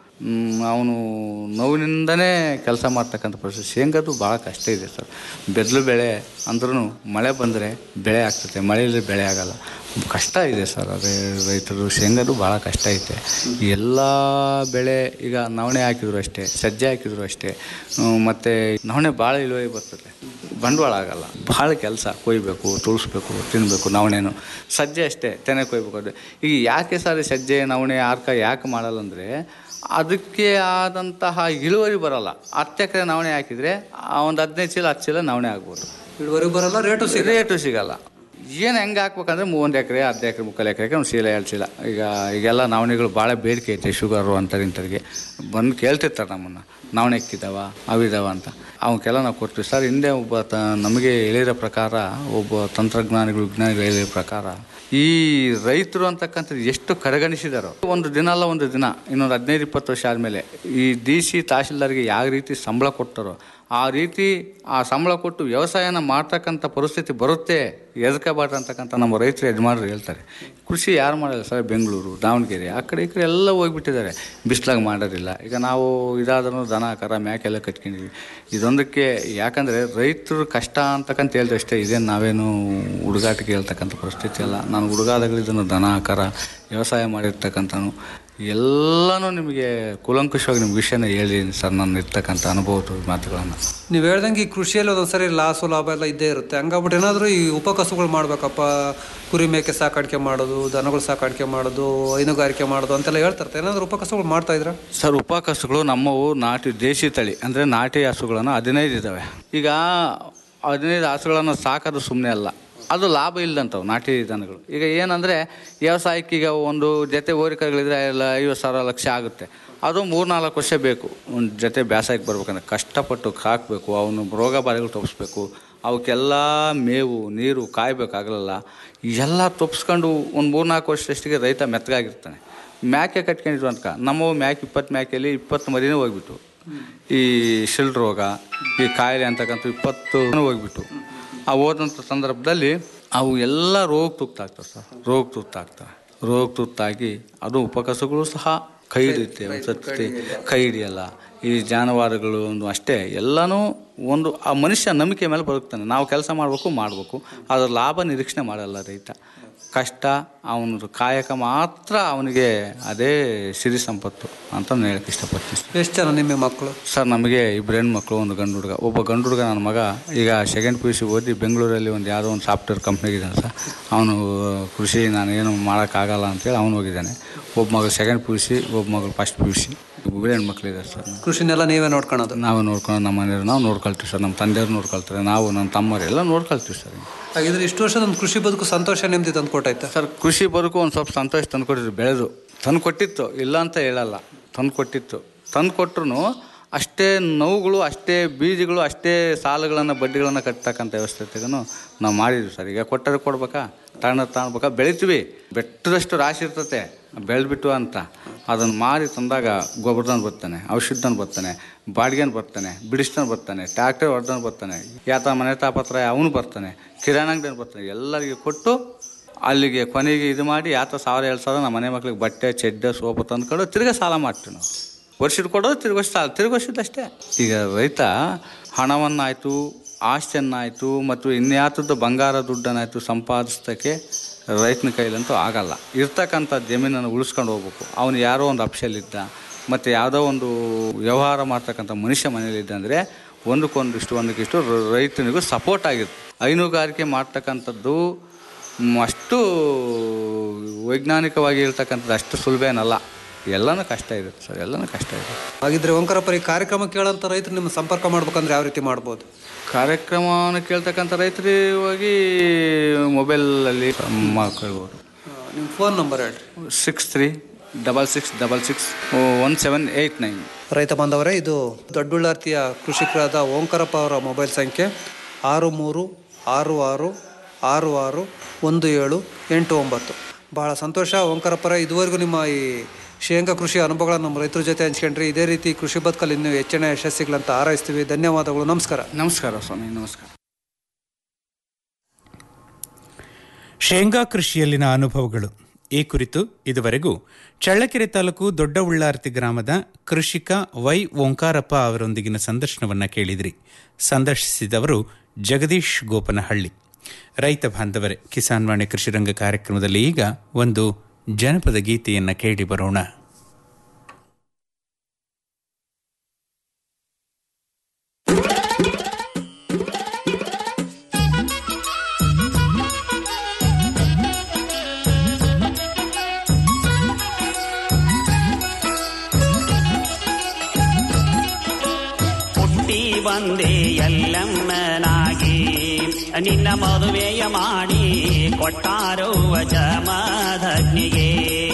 [SPEAKER 15] ಅವನು ನೋವಿನಿಂದನೇ ಕೆಲಸ ಮಾಡ್ತಕ್ಕಂಥ ಪರಿಸ್ಥಿತಿ ಶೇಂಗಾದು ಭಾಳ ಕಷ್ಟ ಇದೆ ಸರ್ ಬೆದ್ಲು ಬೆಳೆ ಅಂದ್ರೂ ಮಳೆ ಬಂದರೆ ಬೆಳೆ ಆಗ್ತದೆ ಮಳೆ ಇಲ್ಲದೆ ಬೆಳೆ ಆಗಲ್ಲ ಕಷ್ಟ ಇದೆ ಸರ್ ಅದೇ ರೈತರು ಶೇಂಗಾದು ಭಾಳ ಕಷ್ಟ ಐತೆ ಎಲ್ಲ ಬೆಳೆ ಈಗ ನವಣೆ ಹಾಕಿದ್ರು ಅಷ್ಟೇ ಸಜ್ಜೆ ಹಾಕಿದ್ರು ಅಷ್ಟೇ ಮತ್ತು ನವಣೆ ಭಾಳ ಇಳುವರಿ ಬರ್ತದೆ ಬಂಡವಾಳ ಆಗಲ್ಲ ಭಾಳ ಕೆಲಸ ಕೊಯ್ಬೇಕು ತುಳಿಸ್ಬೇಕು ತಿನ್ನಬೇಕು ನವಣೆನು ಸಜ್ಜೆ ಅಷ್ಟೇ ತೆನೆ ಕೊಯ್ಬೇಕು ಅದು ಈಗ ಯಾಕೆ ಸರ್ ಈ ಸಜ್ಜೆ ನವಣೆ ಆರ್ಕ ಯಾಕೆ ಮಾಡಲ್ಲ ಅಂದರೆ ಅದಕ್ಕೆ ಆದಂತಹ ಇಳುವರಿ ಬರಲ್ಲ ಹತ್ತು ಎಕರೆ ನವಣೆ ಹಾಕಿದರೆ ಒಂದು ಹದಿನೈದು ಚೀಲ ಹತ್ತು ಚೀಲ ನವಣೆ ಆಗ್ಬೋದು
[SPEAKER 14] ಇಳುವರಿ ಬರಲ್ಲ ರೇಟು ಸಿಗ
[SPEAKER 15] ರೇಟು ಸಿಗಲ್ಲ ಏನು ಹೆಂಗೆ ಹಾಕ್ಬೇಕಂದ್ರೆ ಮೂವೊಂದು ಎಕರೆ ಹತ್ತು ಎಕರೆ ಮುಕ್ಕಾಲು ಎಕರೆಗೆ ಒಂದು ಚೀಲ ಎರಡು ಚೀಲ ಈಗ ಈಗೆಲ್ಲ ನವಣೆಗಳು ಭಾಳ ಬೇಡಿಕೆ ಐತೆ ಶುಗರು ಅಂತಾರೆ ಇಂಥವ್ರಿಗೆ ಬಂದು ಕೇಳ್ತಿರ್ತಾರೆ ನಮ್ಮನ್ನು ನವಣೆ ಎಕ್ಕಿದಾವ ಅವಿದಾವ ಅಂತ ಅವಕ್ಕೆಲ್ಲ ನಾವು ಕೊಡ್ತೀವಿ ಸರ್ ಹಿಂದೆ ಒಬ್ಬ ತ ನಮಗೆ ಹೇಳಿರೋ ಪ್ರಕಾರ ಒಬ್ಬ ತಂತ್ರಜ್ಞಾನಿಗಳು ವಿಜ್ಞಾನಿಗಳು ಹೇಳಿರೋ ಪ್ರಕಾರ ಈ ರೈತರು ಅಂತಕ್ಕಂಥದ್ದು ಎಷ್ಟು ಕಡೆಗಣಿಸಿದಾರೋ ಒಂದು ದಿನ ಅಲ್ಲ ಒಂದು ದಿನ ಇನ್ನೊಂದು ಹದಿನೈದು ಇಪ್ಪತ್ತು ವರ್ಷ ಆದಮೇಲೆ ಈ ಡಿ ಸಿ ತಹಶೀಲ್ದಾರ್ಗೆ ಯಾವ ರೀತಿ ಸಂಬಳ ಕೊಡ್ತಾರೋ ಆ ರೀತಿ ಆ ಸಂಬಳ ಕೊಟ್ಟು ವ್ಯವಸಾಯನ ಮಾಡ್ತಕ್ಕಂಥ ಪರಿಸ್ಥಿತಿ ಬರುತ್ತೆ ಎದಕಬಾರ್ದು ಅಂತಕ್ಕಂಥ ನಮ್ಮ ರೈತರು ಯಜಮಾನರು ಹೇಳ್ತಾರೆ ಕೃಷಿ ಯಾರು ಮಾಡಲ್ಲ ಸರ್ ಬೆಂಗಳೂರು ದಾವಣಗೆರೆ ಆ ಕಡೆ ಈ ಕಡೆ ಎಲ್ಲ ಹೋಗ್ಬಿಟ್ಟಿದ್ದಾರೆ ಬಿಸ್ಲಾಗ ಮಾಡೋದಿಲ್ಲ ಈಗ ನಾವು ಇದಾದ್ರೂ ದನ ದನ ಕರ ಮೇಕೆಲ್ಲ ಕಟ್ಕೊಂಡಿದ್ವಿ ಇದೊಂದಕ್ಕೆ ಯಾಕಂದರೆ ರೈತರು ಕಷ್ಟ ಅಂತಕ್ಕಂತ ಹೇಳಿದ್ರೆ ಅಷ್ಟೇ ಇದೇನು ನಾವೇನು ಹುಡುಗಾಟಿಗೆ ಹೇಳ್ತಕ್ಕಂಥ ಪರಿಸ್ಥಿತಿ ಅಲ್ಲ ನಾನು ಹುಡುಗಾದಾಗಲಿದ್ದನು ದನ ಕರ ವ್ಯವಸಾಯ ಮಾಡಿರ್ತಕ್ಕಂಥನು ಎಲ್ಲನೂ ನಿಮಗೆ ಕೂಲಂಕುಷವಾಗಿ ನಿಮ್ಗೆ ವಿಷಯನ ಹೇಳಿದ್ದೀನಿ ಸರ್ ನಾನು ಇರ್ತಕ್ಕಂಥ ಅನುಭವದ ಮಾತುಗಳನ್ನು
[SPEAKER 14] ನೀವು ಹೇಳ್ದಂಗೆ ಈ ಕೃಷಿಯಲ್ಲಿ ಒಂದೊಂದ್ಸರಿ ಲಾಸು ಲಾಭ ಎಲ್ಲ ಇದ್ದೇ ಇರುತ್ತೆ ಹಂಗಾಗ್ಬಿಟ್ಟು ಏನಾದರೂ ಈ ಉಪಕಸುಗಳು ಮಾಡ್ಬೇಕಪ್ಪ ಕುರಿ ಮೇಕೆ ಸಾಕಾಣಿಕೆ ಮಾಡೋದು ದನಗಳು ಸಾಕಾಣಿಕೆ ಮಾಡೋದು ಹೈನುಗಾರಿಕೆ ಮಾಡೋದು ಅಂತೆಲ್ಲ ಹೇಳ್ತಾರೆ ಏನಾದರೂ ಉಪಕಸುಗಳು ಮಾಡ್ತಾ ಇದ್ರ
[SPEAKER 15] ಸರ್ ಉಪಕಸುಗಳು ನಮ್ಮವು ನಾಟಿ ದೇಶಿ ತಳಿ ಅಂದರೆ ನಾಟಿ ಹಸುಗಳನ್ನು ಹದಿನೈದು ಇದ್ದಾವೆ ಈಗ ಹದಿನೈದು ಹಸುಗಳನ್ನು ಸಾಕೋದು ಸುಮ್ಮನೆ ಅಲ್ಲ ಅದು ಲಾಭ ಇಲ್ಲದಂಥವು ನಾಟಿ ದನಗಳು ಈಗ ಏನಂದರೆ ವ್ಯವಸಾಯಕ್ಕೆ ಈಗ ಒಂದು ಜೊತೆ ಓರಿಕರುಗಳಿದ್ರೆ ಎಲ್ಲ ಐವತ್ತು ಸಾವಿರ ಲಕ್ಷ ಆಗುತ್ತೆ ಅದು ಮೂರ್ನಾಲ್ಕು ವರ್ಷ ಬೇಕು ಒಂದು ಜೊತೆ ಬೇಸಾಯಕ್ಕೆ ಬರ್ಬೇಕಂದ್ರೆ ಕಷ್ಟಪಟ್ಟು ಹಾಕಬೇಕು ಅವನು ರೋಗ ಬಾಧೆಗಳು ತಪ್ಪಿಸ್ಬೇಕು ಅವಕ್ಕೆಲ್ಲ ಮೇವು ನೀರು ಕಾಯ್ಬೇಕಾಗಲ್ಲ ಎಲ್ಲ ತಪ್ಪಿಸ್ಕೊಂಡು ಒಂದು ಮೂರ್ನಾಲ್ಕು ವರ್ಷದಷ್ಟಿಗೆ ರೈತ ಮೆತ್ತಗಾಗಿರ್ತಾನೆ ಮ್ಯಾಕೆ ಕಟ್ಕೊಂಡಿದ್ವು ಅಂತ ನಮ್ಮವು ಮ್ಯಾಕೆ ಇಪ್ಪತ್ತು ಮ್ಯಾಕೆಯಲ್ಲಿ ಇಪ್ಪತ್ತು ಮರಿನೇ ಹೋಗ್ಬಿಟ್ಟು ಈ ಶಿಲ್ ರೋಗ ಈ ಕಾಯಿಲೆ ಅಂತಕ್ಕಂಥ ಇಪ್ಪತ್ತು ಹೋಗ್ಬಿಟ್ಟು ಆ ಹೋದಂಥ ಸಂದರ್ಭದಲ್ಲಿ ಅವು ಎಲ್ಲ ರೋಗ ತುತ್ತಾಗ್ತವೆ ಸರ್ ರೋಗ ತುತ್ತಾಗ್ತವೆ ರೋಗ ತುತ್ತಾಗಿ ಅದು ಉಪಕಸಗಳು ಸಹ ಕೈ ಹಿಡಿಯುತ್ತೆ ಒಂದು ಸತಿ ಕೈ ಹಿಡಿಯಲ್ಲ ಈ ಜಾನುವಾರುಗಳು ಒಂದು ಅಷ್ಟೇ ಎಲ್ಲನೂ ಒಂದು ಆ ಮನುಷ್ಯ ನಂಬಿಕೆ ಮೇಲೆ ಬದುಕ್ತಾನೆ ನಾವು ಕೆಲಸ ಮಾಡಬೇಕು ಮಾಡಬೇಕು ಅದರ ಲಾಭ ನಿರೀಕ್ಷಣೆ ಮಾಡಲ್ಲ ರೈತ ಕಷ್ಟ ಅವನದು ಕಾಯಕ ಮಾತ್ರ ಅವನಿಗೆ ಅದೇ ಸಿರಿ ಸಂಪತ್ತು ಅಂತ ನಾನು ಹೇಳಕ್ಕೆ ಇಷ್ಟಪಡ್ತೀನಿ
[SPEAKER 14] ಎಷ್ಟು ಜನ ನಿಮ್ಮ ಮಕ್ಕಳು
[SPEAKER 15] ಸರ್ ನಮಗೆ ಇಬ್ಬರು ಹೆಣ್ಮಕ್ಳು ಒಂದು ಗಂಡು ಹುಡುಗ ಒಬ್ಬ ಗಂಡು ಹುಡುಗ ನನ್ನ ಮಗ ಈಗ ಸೆಕೆಂಡ್ ಪಿ ಯು ಸಿ ಓದಿ ಬೆಂಗಳೂರಲ್ಲಿ ಒಂದು ಯಾವುದೋ ಒಂದು ಸಾಫ್ಟ್ವೇರ್ ಕಂಪ್ನಿಗಿದ್ದಾನೆ ಸರ್ ಅವನು ಕೃಷಿ ನಾನು ಏನು ಮಾಡೋಕ್ಕಾಗಲ್ಲ ಅಂತೇಳಿ ಅವನು ಹೋಗಿದ್ದಾನೆ ಒಬ್ಬ ಮಗಳು ಸೆಕೆಂಡ್ ಪಿ ಯು ಸಿ ಒಬ್ಬ ಮಗಳು ಫಸ್ಟ್ ಪಿ ಯು ಸಿ ಇಬ್ಬರು ಹೆಣ್ಮಕ್ಳಿದ್ದಾರೆ ಸರ್
[SPEAKER 14] ಕೃಷಿನೆಲ್ಲ ನೀವೇ ನೋಡ್ಕೊಳೋದು
[SPEAKER 15] ನಾವು ನೋಡ್ಕೊಂಡು ನಮ್ಮ ಮನೆಯವ್ರು ನಾವು ನೋಡ್ಕೊಳ್ತೀವಿ ಸರ್ ನಮ್ಮ ತಂದೆಯವ್ರು ನೋಡ್ಕೊಳ್ತಾರೆ ನಾವು ನಮ್ಮ ತಮ್ಮರು ಎಲ್ಲ ನೋಡ್ಕೊಳ್ತೀವಿ ಸರ್
[SPEAKER 14] ಹಾಗಿದ್ರೆ ಇಷ್ಟು ವರ್ಷ ನಮ್ಮ ಕೃಷಿ ಬದುಕು ಸಂತೋಷ ನೆಮ್ಮದಿ ತಂದು ಕೊಟ್ಟೈತೆ
[SPEAKER 15] ಸರ್ ಕೃಷಿ ಬದುಕು ಒಂದು ಸ್ವಲ್ಪ ಸಂತೋಷ ತಂದು ಕೊಟ್ಟಿದ್ರು ಬೆಳೆದು ತಂದು ಕೊಟ್ಟಿತ್ತು ಇಲ್ಲ ಅಂತ ಹೇಳಲ್ಲ ತಂದು ಕೊಟ್ಟಿತ್ತು ತಂದು ಕೊಟ್ಟರು ಅಷ್ಟೇ ನೋವುಗಳು ಅಷ್ಟೇ ಬೀಜಗಳು ಅಷ್ಟೇ ಸಾಲಗಳನ್ನು ಬಡ್ಡಿಗಳನ್ನು ಕಟ್ತಕ್ಕಂಥ ವ್ಯವಸ್ಥೆಗೂ ನಾವು ಮಾಡಿದ್ವಿ ಸರ್ ಈಗ ಕೊಟ್ಟರೆ ಕೊಡ್ಬೇಕಾ ತಗೊಂಡು ತಗೊಳ್ಬೇಕಾ ಬೆಳಿತೀವಿ ಬೆಟ್ಟದಷ್ಟು ರಾಶಿ ಇರ್ತತೆ ಬೆಳೆದ್ಬಿಟ್ಟು ಅಂತ ಅದನ್ನು ಮಾರಿ ತಂದಾಗ ಗೊಬ್ಬರದನ್ ಬರ್ತಾನೆ ಔಷಧನ ಬರ್ತಾನೆ ಬಾಡಿಗೆನ ಬರ್ತಾನೆ ಬಿಡಿಸ್ತಾನೆ ಬರ್ತಾನೆ ಟ್ಯಾಕ್ಟರ್ ಹೊಡೆದನ್ ಬರ್ತಾನೆ ಯಾತ ಮನೆ ತಾಪತ್ರ ಅವನು ಬರ್ತಾನೆ ಕಿರಾಣಿ ಅಂಗಡಿನ ಬರ್ತಾನೆ ಎಲ್ಲರಿಗೆ ಕೊಟ್ಟು ಅಲ್ಲಿಗೆ ಕೊನೆಗೆ ಇದು ಮಾಡಿ ಯಾತ ಸಾವಿರ ಎರಡು ಸಾವಿರ ನಮ್ಮ ಮನೆ ಮಕ್ಳಿಗೆ ಬಟ್ಟೆ ಚೆಡ್ಡೆ ಸೋಪು ತಂದ್ಕೊಂಡು ತಿರ್ಗಾ ಸಾಲ ಮಾಡ್ತೀವಿ ನಾವು ವರ್ಷದ ಕೊಡೋದು ತಿರ್ಗಿ ವರ್ಷ ಸಾಲ ತಿರ್ಗಿ ವರ್ಷದಷ್ಟೇ ಈಗ ರೈತ ಹಣವನ್ನಾಯಿತು ಆಸ್ತಿಯನ್ನಾಯಿತು ಮತ್ತು ಇನ್ಯಾತದ್ದು ಬಂಗಾರ ದುಡ್ಡನ್ನಾಯಿತು ಸಂಪಾದಿಸೋಕ್ಕೆ ರೈತನ ಕೈಲಂತೂ ಆಗಲ್ಲ ಇರ್ತಕ್ಕಂಥ ಜಮೀನನ್ನು ಉಳಿಸ್ಕೊಂಡು ಹೋಗ್ಬೇಕು ಅವನು ಯಾರೋ ಒಂದು ಅಪ್ಸಲ್ಲಿದ್ದ ಮತ್ತು ಯಾವುದೋ ಒಂದು ವ್ಯವಹಾರ ಮಾಡ್ತಕ್ಕಂಥ ಮನುಷ್ಯ ಮನೇಲಿದ್ದ ಅಂದರೆ ಒಂದಕ್ಕೊಂದಿಷ್ಟು ಒಂದಕ್ಕಿಷ್ಟು ರ- ರೈತನಿಗೂ ಸಪೋರ್ಟ್ ಆಗಿರುತ್ತೆ ಹೈನುಗಾರಿಕೆ ಮಾಡ್ತಕ್ಕಂಥದ್ದು ಮ್, ಅಷ್ಟು ವೈಜ್ಞಾನಿಕವಾಗಿ ಇರ್ತಕ್ಕಂಥದ್ದು ಅಷ್ಟು ಸುಲಭ ಏನಲ್ಲ ಎಲ್ಲನೂ ಕಷ್ಟ ಇರುತ್ತೆ ಸರ್ ಎಲ್ಲನೂ ಕಷ್ಟ ಇರುತ್ತೆ
[SPEAKER 14] ಹಾಗಿದ್ರೆ ಓಂಕಾರಪ್ಪರ ಈ ಕಾರ್ಯಕ್ರಮ ಕೇಳೋಂಥ ರೈತರು ನಿಮ್ಮ ಸಂಪರ್ಕ ಮಾಡ್ಬೇಕಂದ್ರೆ ಯಾವ ರೀತಿ ಮಾಡ್ಬೋದು
[SPEAKER 15] ಕಾರ್ಯಕ್ರಮವನ್ನು ಕೇಳ್ತಕ್ಕಂಥ ರೈತರು ಹೋಗಿ ಮೊಬೈಲಲ್ಲಿ ಕೇಳ್ಬೋದು
[SPEAKER 14] ನಿಮ್ಮ ಫೋನ್ ನಂಬರ್ ಹೇಳ್ರಿ
[SPEAKER 15] six three double six double six one seven eight nine
[SPEAKER 14] ರೈತ ಬಾಂಧವರೇ ಇದು ದೊಡ್ಡುಳ್ಳಾರ್ತಿಯ ಕೃಷಿಕರಾದ ಓಂಕಾರಪ್ಪ ಅವರ ಮೊಬೈಲ್ ಸಂಖ್ಯೆ ಆರು ಮೂರು ಆರು ಆರು ಆರು ಆರು ಒಂದು ಏಳು ಎಂಟು ಒಂಬತ್ತು ಬಹಳ ಸಂತೋಷ ಓಂಕಾರಪ್ಪರ ಇದುವರೆಗೂ ನಿಮ್ಮ ಈ ಶೇಂಗಾ ಕೃಷಿ ಅನುಭವಗಳನ್ನು ನಮ್ಮ ರೈತರ ಜೊತೆ ಹಂಚ್ಕೊಂಡ್ರಿ ಇದೇ ರೀತಿ ಕೃಷಿ ಬದುಕಲ್ಲಿ ಇನ್ನೂ ಹೆಚ್ಚಿನ ಯಶಸ್ಸಿಗಳಂತ ಹಾರೈಸ್ತೀವಿ ಧನ್ಯವಾದಗಳು ನಮಸ್ಕಾರ
[SPEAKER 15] ನಮಸ್ಕಾರ ಸ್ವಾಮಿ ನಮಸ್ಕಾರ
[SPEAKER 11] ಶೇಂಗಾ ಕೃಷಿಯಲ್ಲಿನ ಅನುಭವಗಳು ಈ ಕುರಿತು ಇದುವರೆಗೂ ಚಳ್ಳಕೆರೆ ತಾಲೂಕು ದೊಡ್ಡ ಉಳ್ಳಾರ್ತಿ ಗ್ರಾಮದ ಕೃಷಿಕ ವೈ ಓಂಕಾರಪ್ಪ ಅವರೊಂದಿಗಿನ ಸಂದರ್ಶನವನ್ನ ಕೇಳಿದ್ರಿ ಸಂದರ್ಶಿಸಿದವರು ಜಗದೀಶ್ ಗೋಪನಹಳ್ಳಿ ರೈತ ಬಾಂಧವರೇ ಕಿಸಾನ್ ವಾಣಿ ಕೃಷಿರಂಗ ಕಾರ್ಯಕ್ರಮದಲ್ಲಿ ಈಗ ಒಂದು ಜನಪದ ಗೀತೆಯನ್ನ ಕೇಳಿ ಬರೋಣ
[SPEAKER 16] ಹುಟ್ಟಿ ಬಂದೆ ಎಲ್ಲಮ್ಮನಾಗಿ ನಿನ್ನ ಮದುವೆಯ ಮಾಡಿ ಕೊಟ್ಟಾರೋ ಜಮದಗ್ನಿಗೆ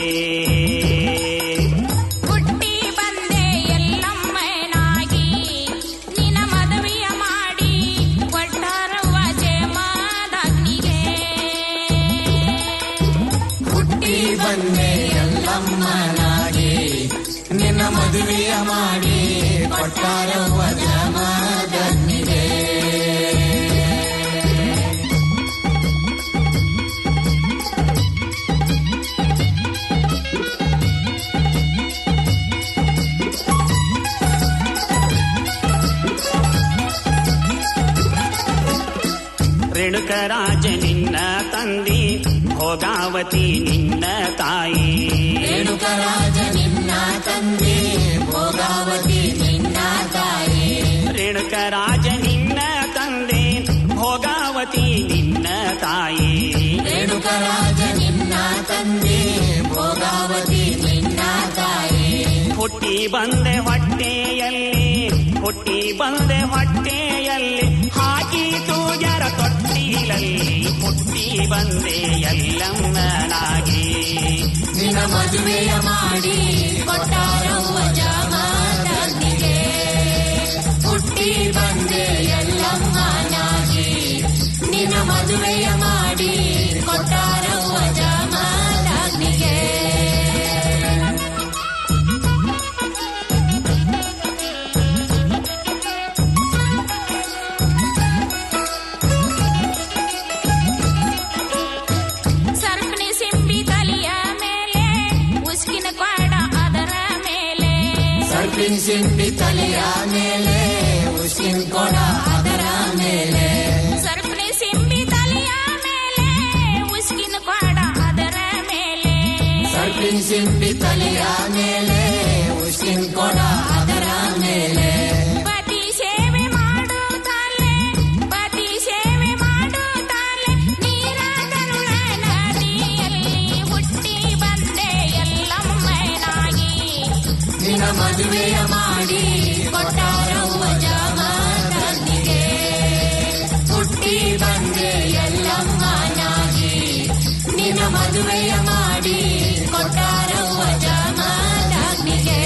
[SPEAKER 17] ಹುಟ್ಟಿ ಬಂದೆ ಎಲ್ಲಮ್ಮನಾಗಿ ನಿನ್ನ ಮದುವೆಯ ಮಾಡಿ ಕೊಟ್ಟರುವ ಜಯಮಾದಗ್ನಿಗೆ
[SPEAKER 16] ಹುಟ್ಟಿ ಬಂದೆ ಎಲ್ಲಮ್ಮನಾಗಿ ನಿನ್ನ ಮದುವೆಯ ಮಾಡಿ ಕೊಟ್ಟಾರೋ ಜಮದಗ್ನಿಗೆ ರೇಣುಕರಾಜ ನಿನ್ನ ತಂದಿ ಭೋಗಾವತಿ ನಿನ್ನ ತಾಯಿ
[SPEAKER 17] ರೇಣುಕರಾಜ ನಿನ್ನ ತಂದೆ ಭೋಗಾವತಿ ನಿನ್ನ ತಾಯಿ
[SPEAKER 16] ರೇಣುಕರಾಜ ನಿನ್ನ ತಂದೆ ಭೋಗಾವತಿ ನಿನ್ನ ತಾಯಿ
[SPEAKER 17] ರೇಣುಕರಾಜ ನಿನ್ನ ತಂದೆ ಭೋಗಾವತಿ ನಿನ್ನ ತಾಯಿ
[SPEAKER 16] ಹುಟ್ಟಿ ಬಂದೆ ಹೊಟ್ಟೆಯಲ್ಲಿ ಹುಟ್ಟಿ ಬಂದೆ ಹೊಟ್ಟೆಯಲ್ಲಿ ಹಾಕಿ ತೂಜರ ತೊಟ್ಟಿಲಲ್ಲಿ ಹುಟ್ಟಿ ಬಂದೆ ಎಲ್ಲಮ್ಮನಾಗಿ
[SPEAKER 17] ನಿನ್ನ ಮದುವೆಯ ಮಾಡಿ ಕೊಟ್ಟಾರವ್ವ ಜಾಮಾತನಿಗೆ ಹುಟ್ಟಿ ಬಂದೆ ಎಲ್ಲಮ್ಮನಾಗಿ ನಿನ್ನ ಮದುವೆಯ ಮಾಡಿ ಕೊಟ್ಟಾರವ್ವ ಜಾಮಾತನಿಗೆ ಸರ್ಪಣಿ ಸಿಂಬಿ ತಲಿಯ ಮೇಲೆ ಉಸ್ಕಿನ ಕ್ವಾಡ ಅದರ ಮೇಲೆ ಸರ್ಪಿನ ಸಿಂಬಿ ತಲೆಯ ಮೇಲೆ ಉಸ್ಕಿನ ಕೊಡ ಅದರ ಮೇಲೆ ಸರ್ಪಣಿ ಸಿಂಬಿ ತಲೆಯ ಮೇಲೆ ಉಸ್ಕಿನ ಕ್ವಾಡ ಅದರ ಮೇಲೆ ಸರ್ಪಿನ ಸಿಂಬಿ ತಲೆಯ ಮೇಲೆ ಉಸ್ಕಿನ ಕೊಡ ಅದರ ಮೇಲೆ ಪತಿ ಸೇವೆ ಮಾಡುತ್ತಾಳೆ ಪತಿ ಸೇವೆ ಮಾಡುತ್ತಾಳೆ ನೀರ ಕರುಳ ನದಿಯಲ್ಲಿ ಹುಟ್ಟಿ ಬಂದೆ ಎಲ್ಲಮ್ಮನಾಗಿ ನಿನ್ನ ಮದುವೆಯ ಮಾಡಿ ಕೊಟ್ಟಾರವ್ವ ಜಾಮಾತನಿಗೆ ಹುಟ್ಟಿ ಬಂದೆ ಎಲ್ಲಮ್ಮನಾಗಿ ನಿನ್ನ ಮದುವೆಯ ಮಾಡಿ ಕೊಟ್ಟಾರವ್ವ ಜಾಮಾತನಿಗೆ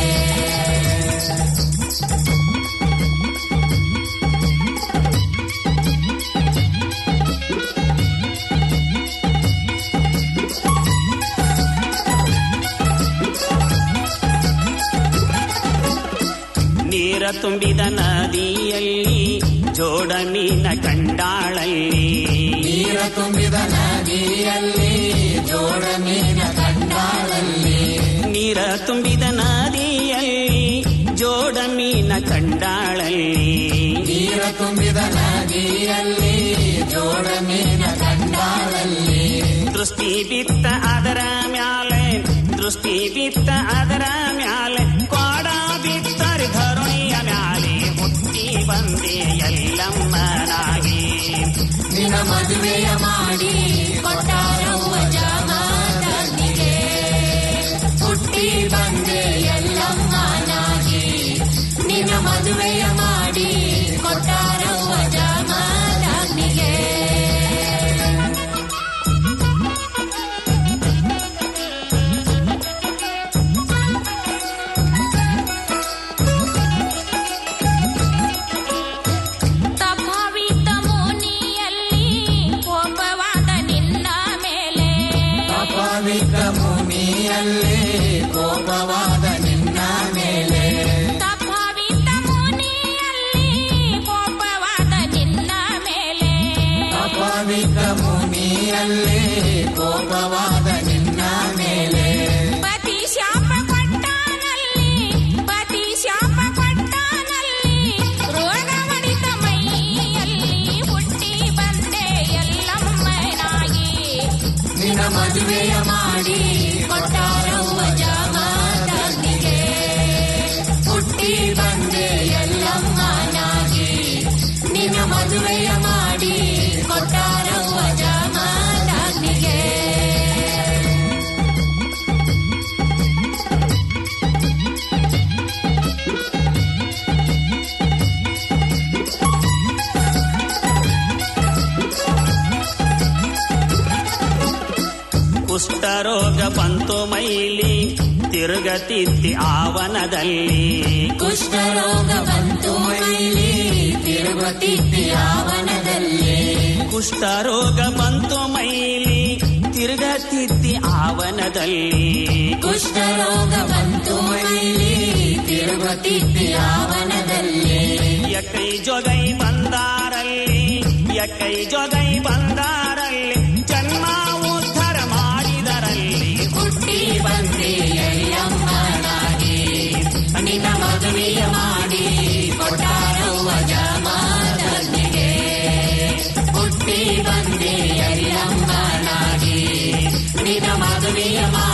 [SPEAKER 16] ನೀರ ತುಂಬಿದ ನದಿಯಲ್ಲಿ ಜೋಡ ಮೀನ ಕಂಡಾಳಲ್ಲಿ
[SPEAKER 17] ನೀರ ತುಂಬಿದ ನದಿಯಲ್ಲಿ ಜೋಡ ಮೀನ ಕಂಡಾಳಲ್ಲಿ
[SPEAKER 16] ನೀರ ತುಂಬಿದ ನದಿಯಲ್ಲಿ ಜೋಡ ಮೀನ ಕಂಡಾಳಲ್ಲಿ
[SPEAKER 17] ನೀರ ತುಂಬಿದ ನದಿಯಲ್ಲಿ ಜೋಡ ಮೀನ ಕಂಡಾಳಲ್ಲಿ
[SPEAKER 16] ದೃಷ್ಟಿ ಬಿತ್ತ ಅದರ ಮ್ಯಾಲೆ ದೃಷ್ಟಿ ಬಿತ್ತ ಅದರ ಮ್ಯಾಲೆ ಕ್ವಾಡ ಬಿತ್ತರಿ ಧರುಣಿಯ ಮ್ಯಾಲೆ ಹುಟ್ಟಿ ಬಂದೆ ಎಲ್ಲಮ್ಮನಾಗಿ
[SPEAKER 17] ನಿನ್ನ ಮದುವೆಯ ಮಾಡಿ ಕೊಟ್ಟಾರವ್ವ ಜಾಮಾತನಿಗೆ ಹುಟ್ಟಿ ಬಂದೆ ಎಲ್ಲಮ್ಮನಾಗಿ ನಿನ್ನ ಮದುವೆಯ ಮಾಡಿ ಕೊಟ್ಟಾರವ್ವ ಜಾಮಾತನಿಗೆ ತಪವಿದ್ದ ಮುನಿಯಲ್ಲಿ ಕೋಪವಾದ ನಿನ್ನ ಮೇಲೆ ತಪವಿದ್ದ ಮುನಿಯಲ್ಲಿ ಕೋಪವಾದ ನಿನ್ನ ಮೇಲೆ ತಪವಿದ್ದ ಮುನಿಯಲ್ಲಿ ಕೋಪವಾದ ನಿನ್ನ ಮೇಲೆ ತಪವಿದ್ದ ಮುನಿಯಲ್ಲಿ ಕೋಪವಾದ ನಿನ್ನ ಮೇಲೆ ಪತಿ ಶಾಪ ಕೊಟ್ಟಾನಲ್ಲಿ ಪತಿ ಶಾಪ ಕೊಟ್ಟಾನಲ್ಲಿ ರೋಗ ಹೊಡಿತ ಮೈಯಲ್ಲಿ ಹುಟ್ಟಿ ಬಂದೆ ಎಲ್ಲಮ್ಮನಾಗಿ ನಿನ್ನ ಮದುವೆಯ ಮಾಡಿ ಕೊಟ್ಟಾರವ್ವ ಜಾಮಾತನಿಗೆ ಹುಟ್ಟಿ ಬಂದೆ ಎಲ್ಲಮ್ಮನಾಗಿ ನಿನ್ನ ಮದುವೆಯ ಮಾಡಿ ಕೊಟ್ಟಾರವ್ವ ಜಾಮಾತನಿಗೆ
[SPEAKER 16] ಕುಷ್ಠರೋಗ ಬಂತು ಮೈಲಿ ತಿರುಗತಿತ್ತಿ ಆವನದಲ್ಲಿ
[SPEAKER 17] ಕುಷ್ಠರೋಗ ಬಂತು ಮೈಲಿ ತಿರುಗುತ್ತಿದ್ದಿ ಆವನದಲ್ಲಿ
[SPEAKER 16] ಕುಷ್ಠರೋಗ ಬಂತು ಮೈಲಿ ತಿರುಗತಿತ್ತಿ ಆವನದಲ್ಲಿ
[SPEAKER 17] ಕುಷ್ಠರೋಗ ಬಂತು ಮೈಲಿ ತಿರುಗುತ್ತಿದ್ದಿ ಆವನದಲ್ಲಿ
[SPEAKER 16] ಎಕ್ಕೈ ಜೊಗೈ ಬಂದಾರಲ್ಲಿ ಎಕ್ಕೈ ಜೊಗೈ ಬಂದಾರಲ್ಲಿ ಜನ್ಮ ಉದ್ಧಾರ ಮಾಡಿದರಲ್ಲಿ
[SPEAKER 17] ಹುಟ್ಟಿ ಬಂದೆ ಎಲ್ಲಮ್ಮನಾಗಿ ನಿನ್ನ ಮದುವೆಯ ಮಾಡಿ ಕೊಟ್ಟಾರವ್ವ ಜಾಮಾತನಿಗೆ ಹುಟ್ಟಿ ಬಂದೆ ಎಲ್ಲಮ್ಮನಾಗಿ ನಿನ ಮದುವೆಯ ಮಾ